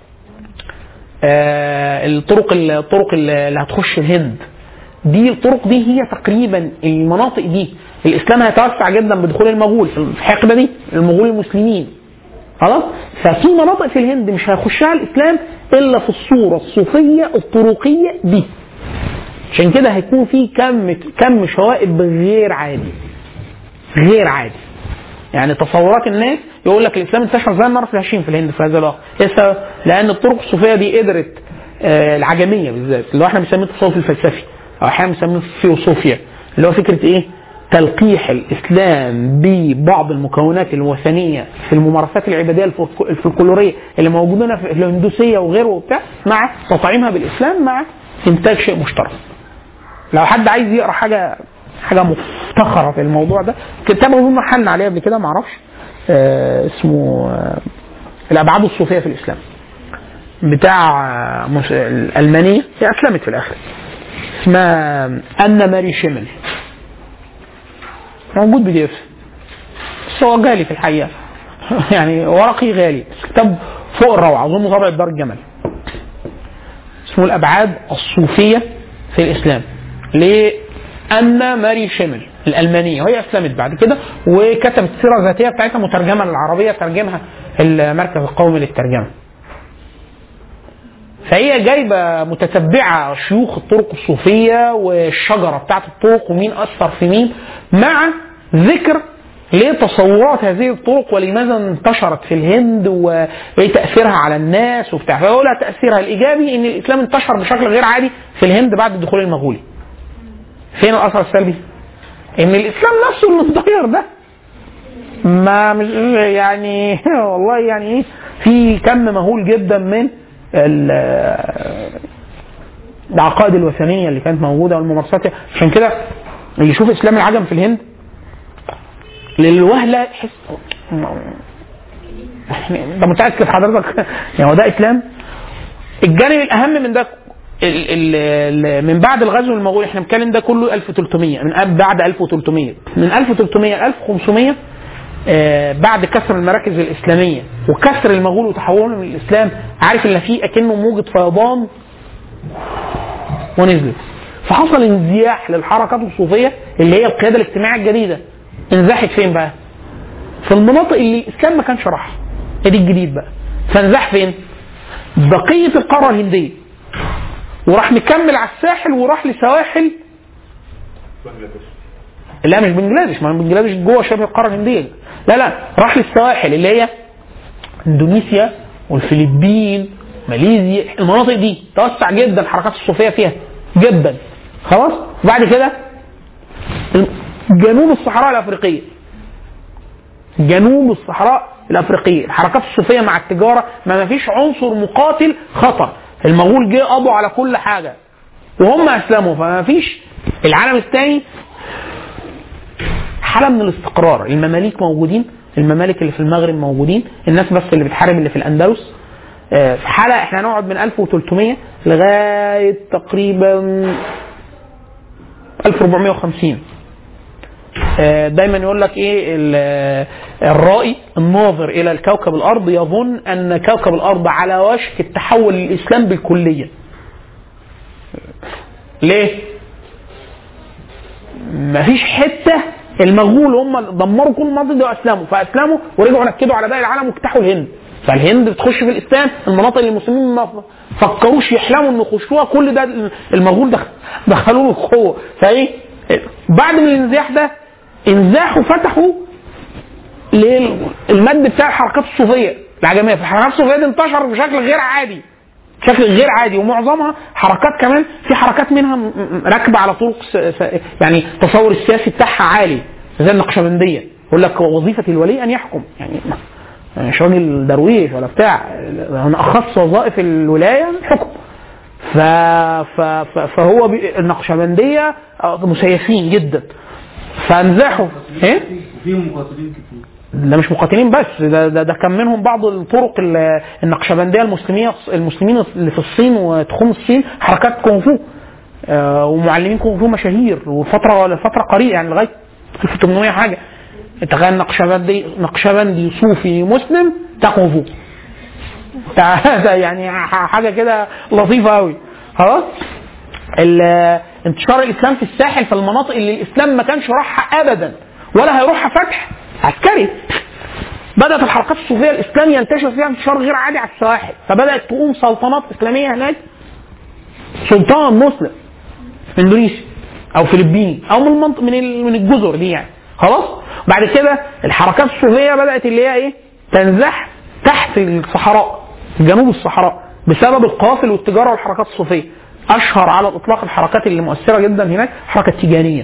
آه الطرق الطرق اللي هتخش الهند دي الطرق دي هي تقريبا المناطق دي الاسلام هيتوسع جدا بدخول المغول في الحقبه دي المغول المسلمين خلاص ففي مناطق في الهند مش هيخشها الاسلام الا في الصوره الصوفيه الطرقيه دي عشان كده هيكون في كم كم شوائب غير عادي غير عادي يعني تصورات الناس يقول لك الاسلام انتشر زي النار في الهشيم في الهند في هذا الوقت ايه السبب؟ لان الطرق الصوفيه دي قدرت آه العجميه بالذات اللي هو احنا بنسميه التصوف الفلسفي او احيانا بنسميه الثيوصوفيا اللي هو فكره ايه؟ تلقيح الاسلام ببعض المكونات الوثنيه في الممارسات العباديه الفولك- الفلكلوريه اللي موجوده في الهندوسيه وغيره وبتاع مع تطعيمها بالاسلام مع انتاج شيء مشترك. لو حد عايز يقرا حاجه حاجه مفتخره في الموضوع ده كتاب اظن حلنا عليه قبل كده معرفش آه اسمه آه الابعاد الصوفيه في الاسلام بتاع آه، مس- الالمانيه هي اسلمت في الاخر اسمها أنا ماري شيمل موجود بي دي اف بس هو غالي في الحقيقه يعني ورقي غالي بس كتاب فوق الروعه اظن طبع دار الجمل اسمه الابعاد الصوفيه في الاسلام لأنا ماري شيمل الألمانية وهي أسلمت بعد كده وكتبت سيرة ذاتية بتاعتها مترجمة للعربية ترجمها المركز القومي للترجمة فهي جايبة متتبعة شيوخ الطرق الصوفية والشجرة بتاعت الطرق ومين أثر في مين مع ذكر ليه تصورات هذه الطرق ولماذا انتشرت في الهند وايه تاثيرها على الناس وبتاع فيقول تاثيرها الايجابي ان الاسلام انتشر بشكل غير عادي في الهند بعد الدخول المغولي. فين الاثر السلبي؟ ان الاسلام نفسه اللي اتغير ده ما مش يعني والله يعني ايه في كم مهول جدا من ال- العقائد الوثنيه اللي كانت موجوده والممارسات عشان كده اللي يشوف اسلام العجم في الهند للوهله يحس انت متاكد حضرتك يعني هو ده اسلام الجانب الاهم من ده ال ال ال من بعد الغزو المغولي احنا بنتكلم ده كله 1300 من قبل بعد 1300 من 1300 ل 1500 آه بعد كسر المراكز الاسلاميه وكسر المغول وتحولهم للاسلام عارف ان في اكنه موجه فيضان ونزلت فحصل انزياح للحركات الصوفيه اللي هي القياده الاجتماعيه الجديده انزاحت فين بقى؟ في المناطق اللي الاسلام ما كانش راحها ادي الجديد بقى فانزاح فين؟ بقيه القاره الهنديه وراح مكمل على الساحل وراح لسواحل لا مش بنجلاديش ما بنجلاديش جوه شبه القاره الهنديه لا لا راح للسواحل اللي هي اندونيسيا والفلبين ماليزيا المناطق دي توسع جدا الحركات الصوفيه فيها جدا خلاص بعد كده جنوب الصحراء الافريقيه جنوب الصحراء الافريقيه الحركات الصوفيه مع التجاره ما فيش عنصر مقاتل خطر المغول جه قضوا على كل حاجه وهم اسلموا فما فيش العالم الثاني حاله من الاستقرار المماليك موجودين الممالك اللي في المغرب موجودين الناس بس اللي بتحارب اللي في الاندلس آه، في حاله احنا هنقعد من 1300 لغايه تقريبا 1450 آه، دايما يقول لك ايه ال- آه، الرائي الناظر الى الكوكب الارض يظن ان كوكب الارض على وشك التحول للاسلام بالكليه ليه مفيش حته المغول هم دمروا كل المناطق دي واسلموا فاسلموا ورجعوا نكدوا على باقي العالم وافتحوا الهند فالهند بتخش في الاسلام المناطق اللي المسلمين ما فكروش يحلموا ان يخشوها كل ده المغول دخ- دخلوا له القوه فايه بعد من الانزاح ده انزاحوا فتحوا للمد بتاع الحركات الصوفيه العجميه فالحركات الصوفيه دي انتشر بشكل غير عادي بشكل غير عادي ومعظمها حركات كمان في حركات منها م- م- راكبه على طرق س... س... يعني التصور السياسي بتاعها عالي زي النقشبنديه يقول لك وظيفه الولي ان يحكم يعني ما- مش راجل درويش ولا بتاع من اخص وظائف الولايه الحكم ف... ف... ف... فهو بي... النقشبنديه آه، مسيسين جدا فانزاحوا ايه؟ وفيهم مقاتلين كتير ده مش مقاتلين بس ده, ده, ده كان منهم بعض الطرق ال- النقشبنديه المسلميه المسلمين اللي في الصين وتخوم الصين حركات كونغ فو آه، ومعلمين كونغ فو مشاهير وفتره لفتره قريبه يعني لغايه 1800 حاجه تخيل نقشبندي نقشبندي صوفي مسلم بتاع كونغ فو بتاع- ده يعني ح- حاجه كده لطيفه قوي خلاص ال- انتشار الاسلام في الساحل في المناطق اللي الاسلام ما كانش راحها ابدا ولا هيروحها فتح عسكري بدات الحركات الصوفيه الاسلام ينتشر فيها انتشار غير عادي على السواحل فبدات تقوم سلطنات اسلاميه هناك سلطان مسلم في اندونيسيا او فلبيني او من المنطق من ال- من الجزر دي يعني خلاص بعد كده الحركات الصوفيه بدات اللي هي ايه تنزح تحت الصحراء جنوب الصحراء بسبب القوافل والتجاره والحركات الصوفيه اشهر على الاطلاق الحركات اللي مؤثره جدا هناك الحركه التيجانيه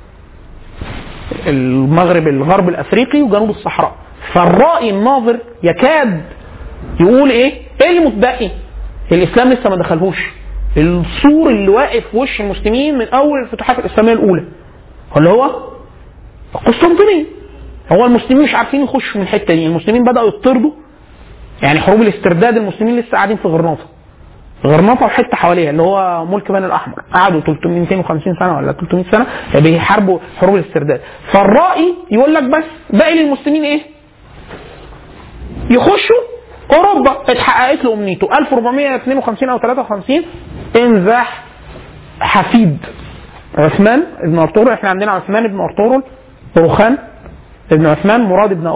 المغرب الغرب الافريقي وجنوب الصحراء فالرائي الناظر يكاد يقول ايه ايه اللي متبقي الاسلام لسه ما دخلهوش السور اللي واقف في وش المسلمين من اول الفتوحات الاسلاميه الاولى اللي هو القسطنطينيه هو المسلمين مش عارفين يخشوا من الحته دي المسلمين بداوا يطردوا يعني حروب الاسترداد المسلمين لسه قاعدين في غرناطه غرناطه وحته حواليها اللي هو ملك بني الاحمر قعدوا 300 250 سنه ولا 300 سنه بيحاربوا حروب الاسترداد فالرائي يقول لك بس باقي للمسلمين ايه؟ يخشوا اوروبا اتحققت له امنيته 1452 او 53 انزاح حفيد عثمان بن ارطغرل احنا عندنا عثمان بن ارطغرل روخان ابن عثمان مراد بن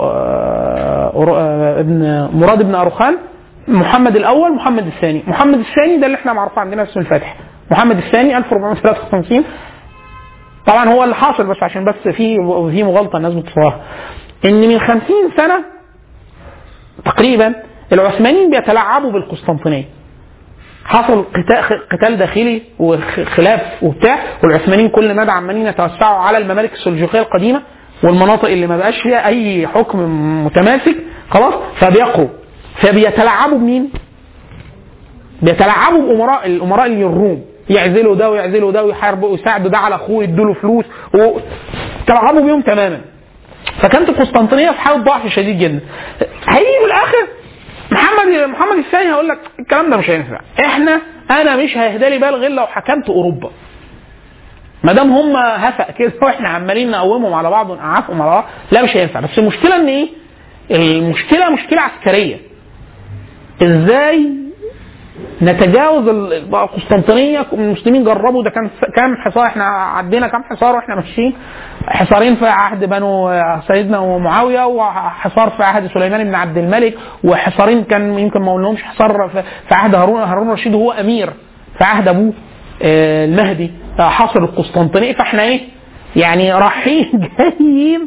ابن مراد بن اروخان محمد الاول محمد الثاني محمد الثاني ده اللي احنا معروف عندنا اسم الفاتح محمد الثاني 1453 طبعا هو اللي حاصل بس عشان بس في في مغالطه الناس بتصورها ان من 50 سنه تقريبا العثمانيين بيتلاعبوا بالقسطنطينيه حصل قتال قتال داخلي وخلاف وبتاع والعثمانيين كل مدى عمالين يتوسعوا على الممالك السلجوقيه القديمه والمناطق اللي ما بقاش فيها اي حكم متماسك خلاص فبيقوا فبيتلاعبوا بمين؟ بيتلاعبوا بامراء الامراء اللي الروم يعزلوا ده ويعزلوا ده ويحاربوا ويساعدوا ده على اخوه يدوا له فلوس وتلاعبوا بيهم تماما فكانت القسطنطينيه في حاله ضعف شديد جدا هيجي في الاخر محمد محمد الثاني هيقول لك الكلام ده مش هينفع احنا انا مش هيهدى لي بال غير لو حكمت اوروبا ما دام هم هفق كده واحنا عمالين نقومهم على بعض ونقعفهم على بعض لا مش هينفع بس المشكله ان ايه؟ المشكله مشكله عسكريه ازاي نتجاوز القسطنطينيه المسلمين جربوا ده كان كام حصار احنا عدينا كام حصار واحنا ماشيين حصارين في عهد بنو سيدنا معاويه وحصار في عهد سليمان بن عبد الملك وحصارين كان يمكن ما قلناهمش حصار في عهد هارون هارون الرشيد وهو امير في عهد ابوه المهدي حصر القسطنطينيه فاحنا ايه يعني رايحين جايين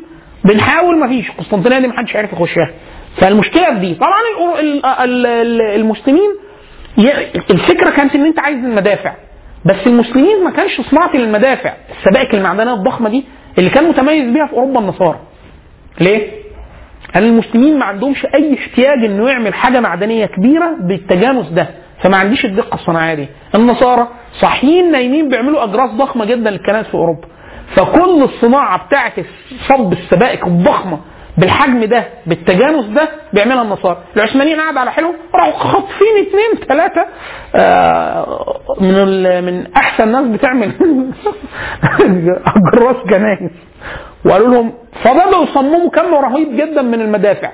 بنحاول مفيش قسطنطينيه دي محدش عارف يخشها فالمشكله في دي طبعا الأور- ال- ال- ال- المسلمين ي- الفكره كانت ان انت عايز المدافع بس المسلمين ما كانش صناعه للمدافع السبائك المعدنيه الضخمه دي اللي كان متميز بيها في اوروبا النصارى ليه؟ لان المسلمين ما عندهمش اي احتياج انه يعمل حاجه معدنيه كبيره بالتجانس ده فما عنديش الدقه الصناعيه دي النصارى صاحيين نايمين بيعملوا اجراس ضخمه جدا للكنائس في اوروبا فكل الصناعه بتاعه صب السبائك الضخمه بالحجم ده بالتجانس ده بيعملها النصارى العثمانيين قعدوا على حلو راحوا خاطفين اثنين ثلاثه آه، من ال- من احسن ناس بتعمل اجراس كنائس وقالوا لهم فبداوا يصمموا كم رهيب جدا من المدافع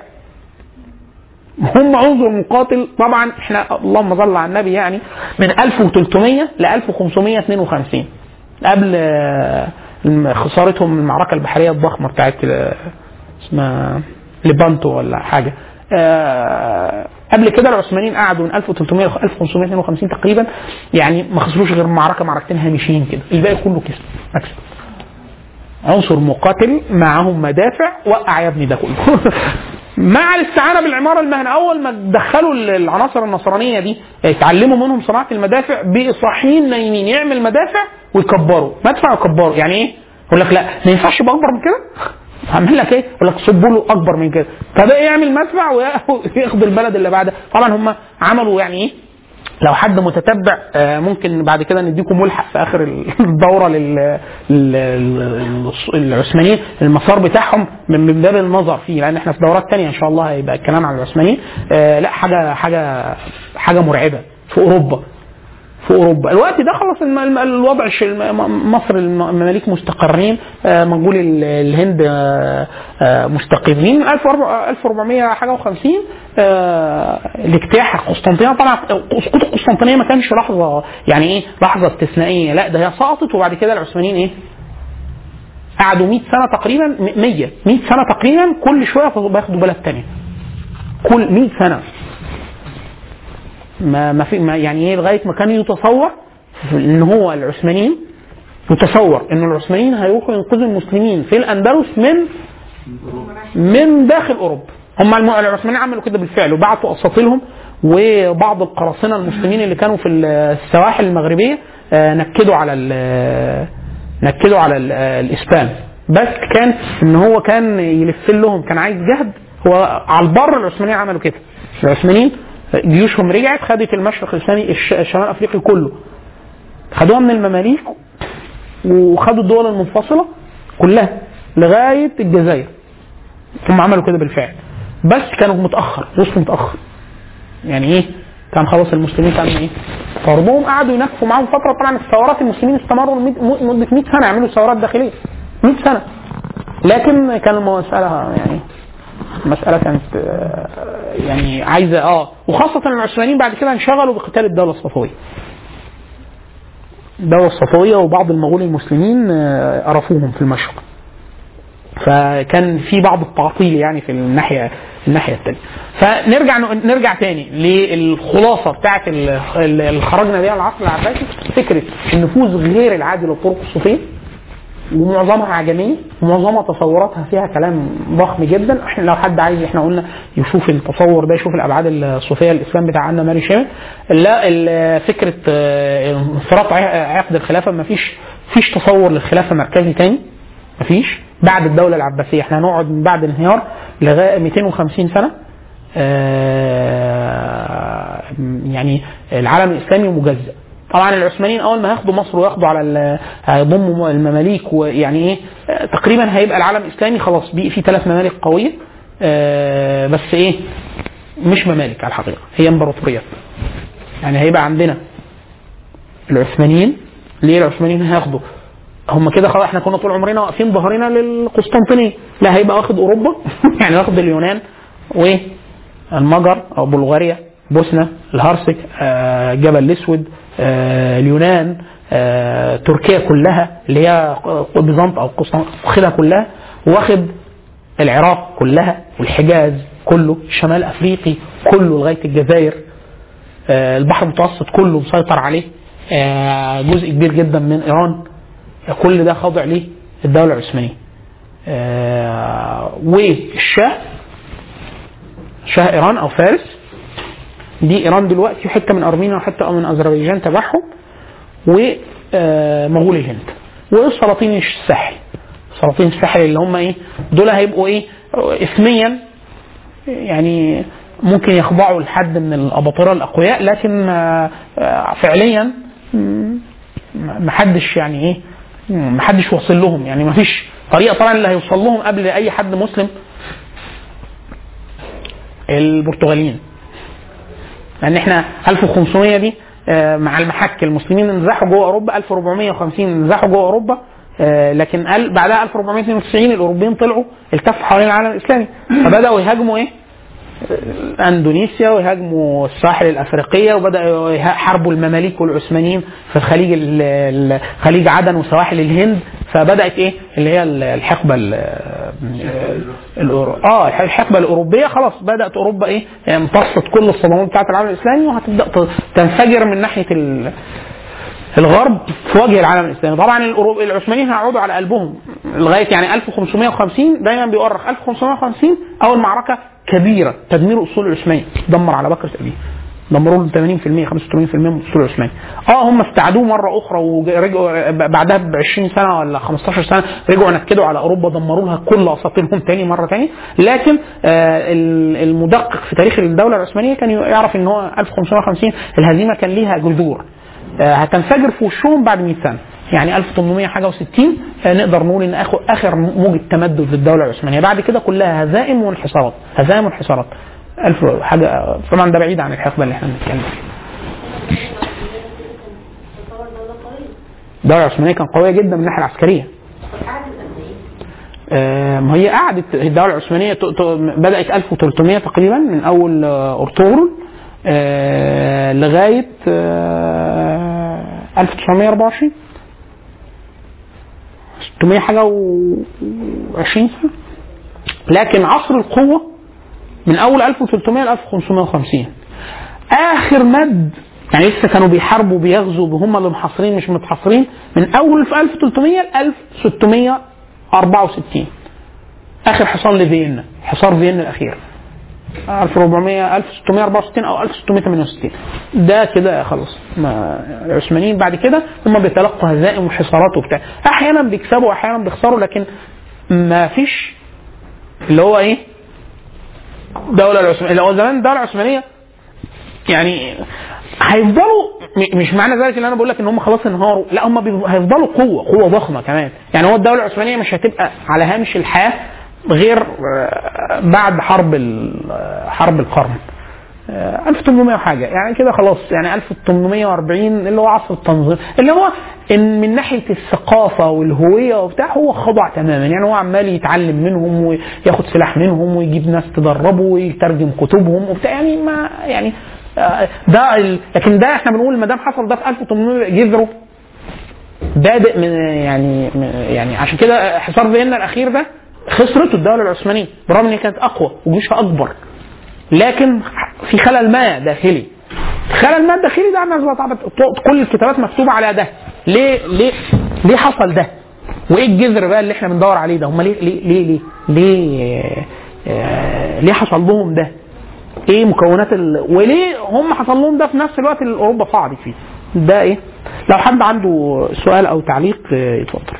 هم عنصر مقاتل طبعا احنا اللهم صل على النبي يعني من 1300 ل 1552 قبل آه، الم- خسارتهم المعركه البحريه الضخمه بتاعت آه، اسمها ليبانتو ولا حاجه آه، قبل كده العثمانيين قعدوا من 1300 ل 1552 تقريبا يعني ما خسروش غير معركه معركتين هامشيين كده الباقي كله كسب مكسب عنصر مقاتل معاهم مدافع وقع يا ابني ده كله مع الاستعانه بالعماره المهنه اول ما دخلوا العناصر النصرانيه دي اتعلموا منهم صناعه المدافع بقوا صاحيين نايمين يعمل مدافع ويكبروا مدفع ويكبروا يعني ايه؟ يقول لك لا ما ينفعش يبقى اكبر من كده هعمل لك ايه؟ يقول لك صبوا له اكبر من كده فده يعمل مدفع وياخد البلد اللي بعدها طبعا هم عملوا يعني ايه؟ لو حد متتبع آه، ممكن بعد كده نديكم ملحق في اخر الدوره لل لل- العثمانيين المسار بتاعهم من من باب النظر فيه لان احنا في دورات تانية ان شاء الله هيبقى الكلام عن العثمانيين آه، لا حاجه حاجه حاجه مرعبه في اوروبا في اوروبا الوقت ده خلاص الم- الم- الوضع الش- الم- مصر الم- المماليك مستقرين آه، منجول ال- الهند آه، آه، مستقرين 1400 حاجه و50 الاجتياح قسطنطينيه طبعا سقوط القسطنطينيه ما كانش لحظه يعني ايه لحظه استثنائيه لا ده هي سقطت وبعد كده العثمانيين ايه قعدوا 100 سنه تقريبا 100 100 سنه تقريبا كل شويه بياخدوا بلد ثانيه كل 100 سنه ما ما في ما يعني ايه لغايه ما كان يتصور ان هو العثمانيين يتصور ان العثمانيين هيروحوا ينقذوا المسلمين في الاندلس من من داخل اوروبا هم الم- العثمانيين عملوا كده بالفعل وبعتوا اساطيلهم وبعض القراصنه المسلمين اللي كانوا في السواحل المغربيه آه، نكدوا على ال- نكدوا على ال- الاسبان بس كان ان هو كان يلف لهم كان عايز جهد هو على البر العثمانيين عملوا كده العثمانيين جيوشهم رجعت خدت المشرق الاسلامي الش- الشمال الافريقي كله خدوها من المماليك وخدوا الدول المنفصله كلها لغايه الجزائر هم عملوا كده بالفعل بس كانوا متاخر وصلوا متاخر يعني ايه كان خلاص المسلمين كانوا ايه فرضهم قعدوا ينكفوا معاهم فتره طبعا الثورات المسلمين استمروا لمد- م- مده 100 سنه يعملوا ثورات داخليه 100 سنه لكن كان المساله يعني مسألة كانت آه، يعني عايزة اه وخاصة العثمانيين بعد كده انشغلوا بقتال الدولة الصفوية. الدولة الصفوية وبعض المغول المسلمين آه، قرفوهم في المشرق. فكان في بعض التعطيل يعني في الناحية الناحية الثانية. فنرجع نرجع تاني للخلاصة بتاعت ال- ال- اللي خرجنا بيها العصر العباسي فكرة النفوذ غير العادي للطرق الصوفية ومعظمها عجمية ومعظمها تصوراتها فيها كلام ضخم جدا احنا لو حد عايز احنا قلنا يشوف التصور ده يشوف الابعاد الصوفيه الاسلام بتاع عنا ماري شامل لا ال- فكره آه، انفراط ع- عقد الخلافه ما فيش فيش تصور للخلافه مركزي تاني ما فيش بعد الدوله العباسيه احنا هنقعد من بعد الانهيار لغايه 250 سنه آه، يعني العالم الاسلامي مجزأ طبعا العثمانيين اول ما هياخدوا مصر وياخدوا على ال- هيضموا المماليك ويعني ايه آه، تقريبا هيبقى العالم الاسلامي خلاص بقي فيه ثلاث ممالك قويه آه، بس ايه مش ممالك على الحقيقه هي امبراطوريات يعني هيبقى عندنا العثمانيين ليه العثمانيين هياخدوا هم كده خلاص احنا كنا طول عمرنا واقفين ظهرنا للقسطنطينيه لا هيبقى واخد اوروبا يعني واخد اليونان والمجر او بلغاريا بوسنه الهرسك آه، جبل الاسود آه، اليونان آه، تركيا كلها اللي هي بيزنط او قسطنطين واخدها كلها واخد العراق كلها والحجاز كله شمال افريقي كله لغايه الجزائر آه، البحر المتوسط كله مسيطر عليه آه، جزء كبير جدا من ايران كل ده خاضع ليه الدوله العثمانيه آه، والشاه شاه ايران او فارس دي ايران دلوقتي وحته من ارمينيا وحته من اذربيجان تبعهم ومغول الهند والسلاطين الساحل سلاطين الساحل اللي هم ايه دول هيبقوا ايه اسميا يعني ممكن يخضعوا لحد من الاباطره الاقوياء لكن آه، آه، فعليا مم، محدش يعني ايه مم، محدش واصل لهم يعني مفيش طريقه طبعا اللي هيوصل لهم قبل اي حد مسلم البرتغاليين لان احنا 1500 دي آه، مع المحك المسلمين انزاحوا جوه اوروبا 1450 انزاحوا جوه اوروبا آه، لكن قال بعدها 1492 الاوروبيين طلعوا التفوا حوالين العالم الاسلامي فبداوا يهاجموا ايه؟ آه، اندونيسيا ويهاجموا الساحل الافريقيه وبداوا يحاربوا المماليك والعثمانيين في الخليج ال- ال- خليج عدن وسواحل الهند فبدات ايه اللي هي الحقبه ال- الأورو... اه الحقبه الاوروبيه خلاص بدات اوروبا ايه يعني امتصت كل الصدمات بتاعت العالم الاسلامي وهتبدا ت- تنفجر من ناحيه ال... الغرب في وجه العالم الاسلامي طبعا الأورو- العثمانيين هيقعدوا على قلبهم لغايه يعني 1550 دايما بيؤرخ 1550 اول معركه كبيره تدمير اصول العثمانيه دمر على بكر ابيه دمروا له 80% 85% من اصول العثمانيه اه هم استعادوه مره اخرى ورجعوا بعدها ب 20 سنه ولا 15 سنه رجعوا نكدوا على اوروبا دمروا لها كل اساطيرهم تاني مره تاني لكن آه ال- المدقق في تاريخ الدوله العثمانيه كان يعرف ان هو 1550 الهزيمه كان ليها جذور آه، هتنفجر في وشهم بعد 100 سنه يعني 1800 حاجه و60 نقدر نقول ان اخر اخر موجه تمدد للدوله العثمانيه بعد كده كلها هزائم وانحسارات هزائم وانحسارات ألف حاجه طبعا ده بعيد عن الحقبه اللي احنا بنتكلم فيها تعتبر دولة قوية الدوله العثمانيه كانت قويه جدا من الناحيه العسكريه قعدت قد ايه؟ آه، ما هي قعدت الدوله العثمانيه ت- ت- بدات 1300 تقريبا من اول آه، ارطغرل آه، لغايه آه، 1924 600 حاجه و20 سنه لكن عصر القوه من اول 1300 ل 1550 اخر مد يعني لسه كانوا بيحاربوا بيغزوا هم اللي محاصرين مش متحاصرين من اول في 1300 ل 1664 اخر حصار لفيينا حصار فيينا الاخير 1400 1664 او 1668 ده كده خلاص ما العثمانيين بعد كده هم بيتلقوا هزائم وحصارات وبتاع احيانا بيكسبوا احيانا بيخسروا لكن ما فيش اللي هو ايه الدوله العثمانيه اللي هو زمان الدوله العثمانيه يعني هيفضلوا م- مش معنى ذلك ان انا بقول لك ان هم خلاص انهاروا لا هم بيف- هيفضلوا قوه قوه ضخمه كمان يعني هو الدوله العثمانيه مش هتبقى على هامش الحياه غير آه، بعد حرب ال- آه، حرب القرن آه، 1800 وحاجه يعني كده خلاص يعني 1840 اللي هو عصر التنظيم اللي هو ان من ناحيه الثقافه والهويه وبتاع هو خضع تماما يعني هو عمال يتعلم منهم وياخد سلاح منهم ويجيب ناس تدربه ويترجم كتبهم وبتاع يعني ما يعني آه، ده ال... لكن ده احنا بنقول ما دام حصل ده في 1800 جذره بادئ من يعني من يعني عشان كده حصار فيينا الاخير ده خسرته الدوله العثمانيه برغم ان هي كانت اقوى وجيوشها اكبر لكن في خلل ما داخلي الخلل ما الداخلي ده الناس بقى طبعا كل الكتابات مكتوبه على ده ليه ليه ليه حصل ده وايه الجذر بقى اللي احنا بندور عليه ده هم ليه ليه ليه ليه ليه, آه ليه حصل لهم ده ايه مكونات ال... وليه هم حصل لهم ده في نفس الوقت اللي اوروبا صعدت فيه ده ايه لو حد عنده سؤال او تعليق آه، يتفضل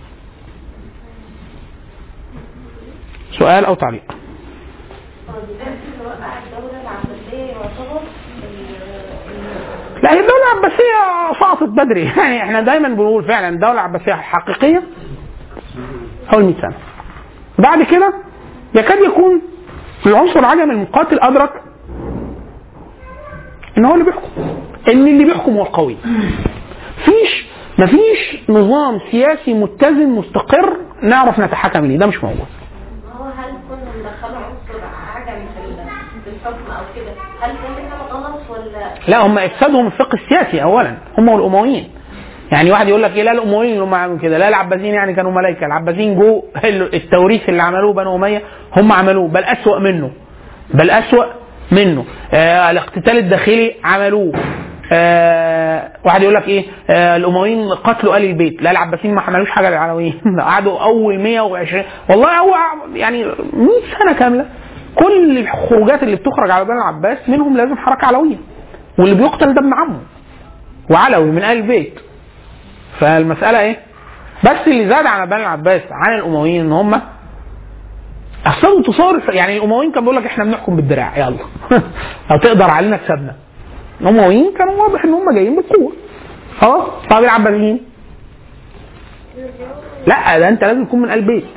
سؤال او تعليق هو دلوقتي اللي وقع الدولة العباسية يعتبر ال- لا هي الدولة العباسية سقطت بدري يعني احنا دايما بنقول فعلا الدولة العباسية الحقيقية حوالي 100 سنة بعد كده يكاد يكون العنصر العجمي المقاتل أدرك إن هو اللي بيحكم إن اللي بيحكم هو القوي فيش مفيش نظام سياسي متزن مستقر نعرف نتحكم ليه ده مش موجود هو هل كنا مدخلوا عنصر عجمي في ال- في الحكم او كده هل كان كده غلط ولا لا هم افسدهم الفقه السياسي اولا هم والامويين يعني واحد يقول لك ايه لا الامويين اللي هم عملوا كده لا العباسيين يعني كانوا ملائكه العباسيين جو التوريث اللي عملوه بنو اميه هم عملوه بل اسوأ منه بل اسوأ منه آه الاقتتال الداخلي عملوه آه واحد يقول لك ايه آه الامويين قتلوا ال البيت لا العباسيين ما عملوش حاجه للعلويين قعدوا اول 120 والله هو يعني 100 سنه كامله كل الخروجات اللي بتخرج على بني العباس منهم لازم حركه علويه واللي بيقتل ده ابن عمه وعلوي من ال البيت فالمساله ايه بس اللي زاد على بني العباس عن الامويين ان هم افسدوا تصور يعني الامويين كانوا بيقول لك احنا بنحكم بالدراع يلا لو تقدر علينا كسبنا الامويين كانوا واضح ان هم جايين بالقوه خلاص طب العباسيين لا ده انت لازم تكون من ال البيت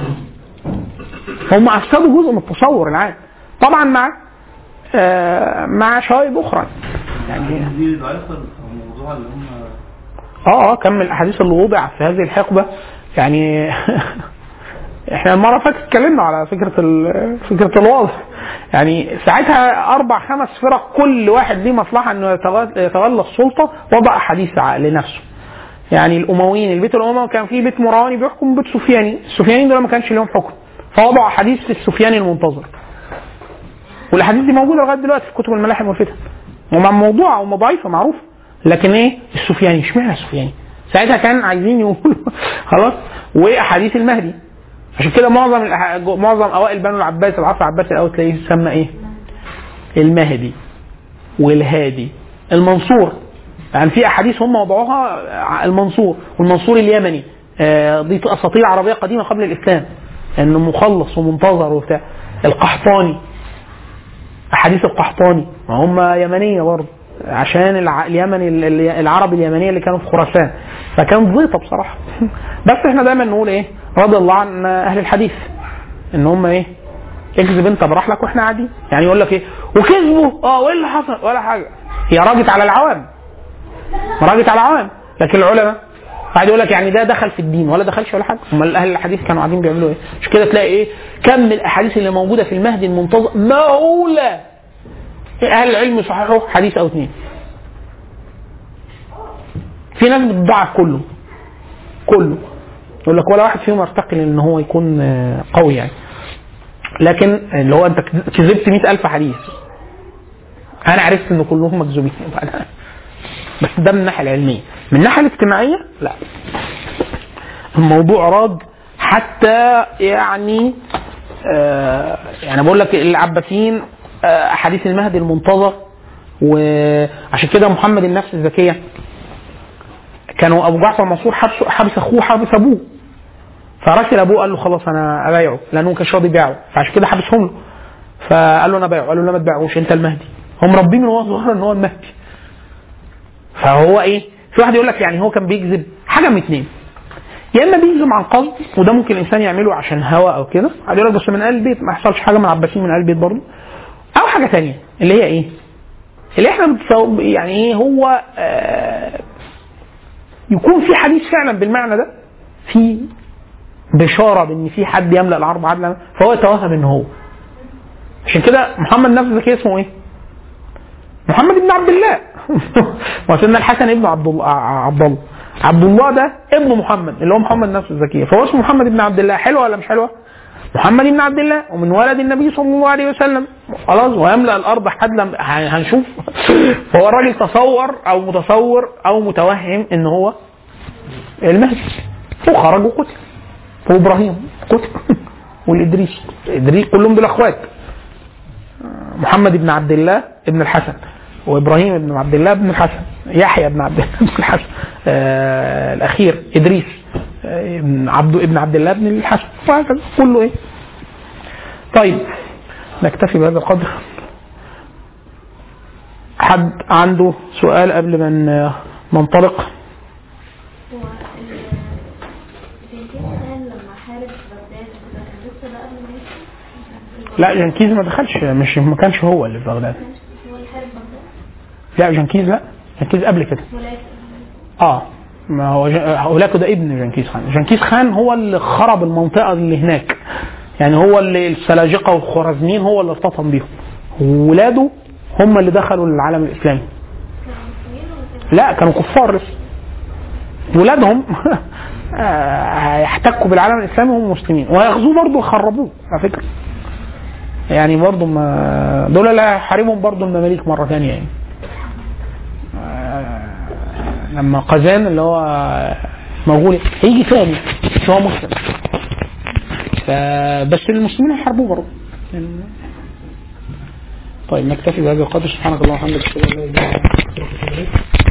هم افسدوا جزء من التصور العام طبعا مع آه مع شوائب اخرى يعني دي ضعيفة الموضوع اللي هم اه اه كم من الاحاديث اللي وضع في هذه الحقبه يعني احنا المره اللي فاتت اتكلمنا على فكره ال- فكره الوضع يعني ساعتها اربع خمس فرق كل واحد ليه مصلحه انه يتغ- يتولى السلطه وضع حديث ع- لنفسه يعني الامويين البيت الاموي كان فيه بيت مرواني بيحكم بيت سفياني السفيانيين دول ما كانش لهم حكم فوضعوا حديث في السفياني المنتظر والاحاديث دي موجوده لغايه دلوقتي في كتب الملاحم والفتن ومع موضوعه وما ضعيفه معروفه لكن ايه السفياني اشمعنى السفياني ساعتها كان عايزين يقولوا خلاص واحاديث المهدي عشان كده معظم الأح- معظم اوائل بنو العباس العصر العباسي الاول تلاقيه يسمى ايه؟ المهدي والهادي المنصور يعني في احاديث هم وضعوها ع- المنصور والمنصور اليمني آه، دي اساطير عربيه قديمه قبل الاسلام انه مخلص ومنتظر وبتاع القحطاني احاديث القحطاني ما هم يمنيه برضه عشان الع- اليمني ال- ال- العرب اليمنيه اللي كانوا في خراسان فكان زيطه بصراحه بس احنا دايما نقول ايه رضي الله عن اهل الحديث ان هم ايه اكذب انت براحلك واحنا قاعدين يعني يقول لك ايه وكذبوا اه وايه اللي حصل ولا حاجه هي راجت على العوام راجت على العوام لكن العلماء قاعد يقول لك يعني ده دخل في الدين ولا دخلش ولا حاجه امال اهل الحديث كانوا قاعدين بيعملوا ايه مش كده تلاقي ايه كم من الاحاديث اللي موجوده في المهدي المنتظر مهوله اهل العلم يصححوا حديث او اثنين في ناس بتضعف كله كله يقول لك ولا واحد فيهم يرتقي ان هو يكون آه، قوي يعني لكن اللي هو انت كذبت 100000 حديث انا عرفت ان كلهم مكذوبين بس ده من الناحيه العلميه من الناحيه الاجتماعيه لا الموضوع راج حتى يعني آه يعني بقول لك العباسيين آه احاديث المهدي المنتظر وعشان كده محمد النفس الزكيه كانوا ابو جعفر منصور حبس حبس اخوه حبس ابوه فرسل ابوه قال له خلاص انا ابايعه لانه ما كانش راضي يبيعه فعشان كده حبسهم له فقال له انا بايعه قال له لا ما تبيعوش انت المهدي هم مربيه من وهو صغير ان هو المهدي فهو ايه في واحد يقول لك يعني هو كان بيكذب حاجه من اتنين يا اما بيكذب عن قصد وده ممكن الانسان يعمله عشان هوى او كده قال يقول لك بس من اهل البيت ما يحصلش حاجه من العباسيين من اهل البيت برضه او حاجه تانية اللي هي ايه اللي احنا بتصو- يعني ايه هو آه يكون في حديث فعلا بالمعنى ده في بشاره بان في حد يملا العرض عدلا فهو يتوهم ان هو عشان كده محمد نفس زكي اسمه ايه؟ محمد بن عبد الله وسيدنا الحسن ابن عبد الله عبد الله عبد الله ده ابن محمد اللي هو محمد نفسه الزكيه فهو اسمه محمد بن عبد الله حلوه ولا مش حلوه؟ محمد بن عبد الله ومن ولد النبي صلى الله عليه وسلم خلاص ويملا الارض حدلا ه- هنشوف فهو الراجل تصور او متصور او متوهم ان هو المهدي وخرج وقتل وابراهيم قتل والادريس ادريس كلهم دول اخوات محمد بن عبد الله ابن الحسن وابراهيم بن عبد الله بن الحسن يحيى بن عبد الله بن الحسن آه الاخير ادريس آه ابن عبد ابن عبد الله بن الحسن وهكذا كله ايه طيب نكتفي بهذا القدر حد عنده سؤال قبل ما ن- ننطلق هو ال- جنكيز خان لما حارب بغداد كده كان لسه ده قبل ما يمشي؟ لا جنكيز ما دخلش مش ما كانش هو اللي في بغداد هو اللي حارب بغداد لا جنكيز لا جنكيز قبل كده ولكن اه ما هو ج- هولاكو ده ابن جنكيز خان جنكيز خان هو اللي خرب المنطقه اللي هناك يعني هو اللي السلاجقه والخوارزميين هو اللي ارتطم بيهم وولاده هم اللي دخلوا العالم الاسلامي كانوا مسلمين ولا كانوا لا كانوا كفار لسه ولادهم آه، هيحتكوا بالعالم الاسلامي وهم مسلمين وهياخذوه برضه ويخربوه على فكره يعني برضه ما دول اللي هيحاربهم برضه المماليك مره ثانيه يعني لما قزان اللي هو مغولي هيجي ثاني بس هو مسلم فبس المسلمين هيحاربوه برضه طيب نكتفي بهذا القدر سبحانك اللهم وبحمدك اشهد ان لا اله الا انت استغفرك واتوب اليك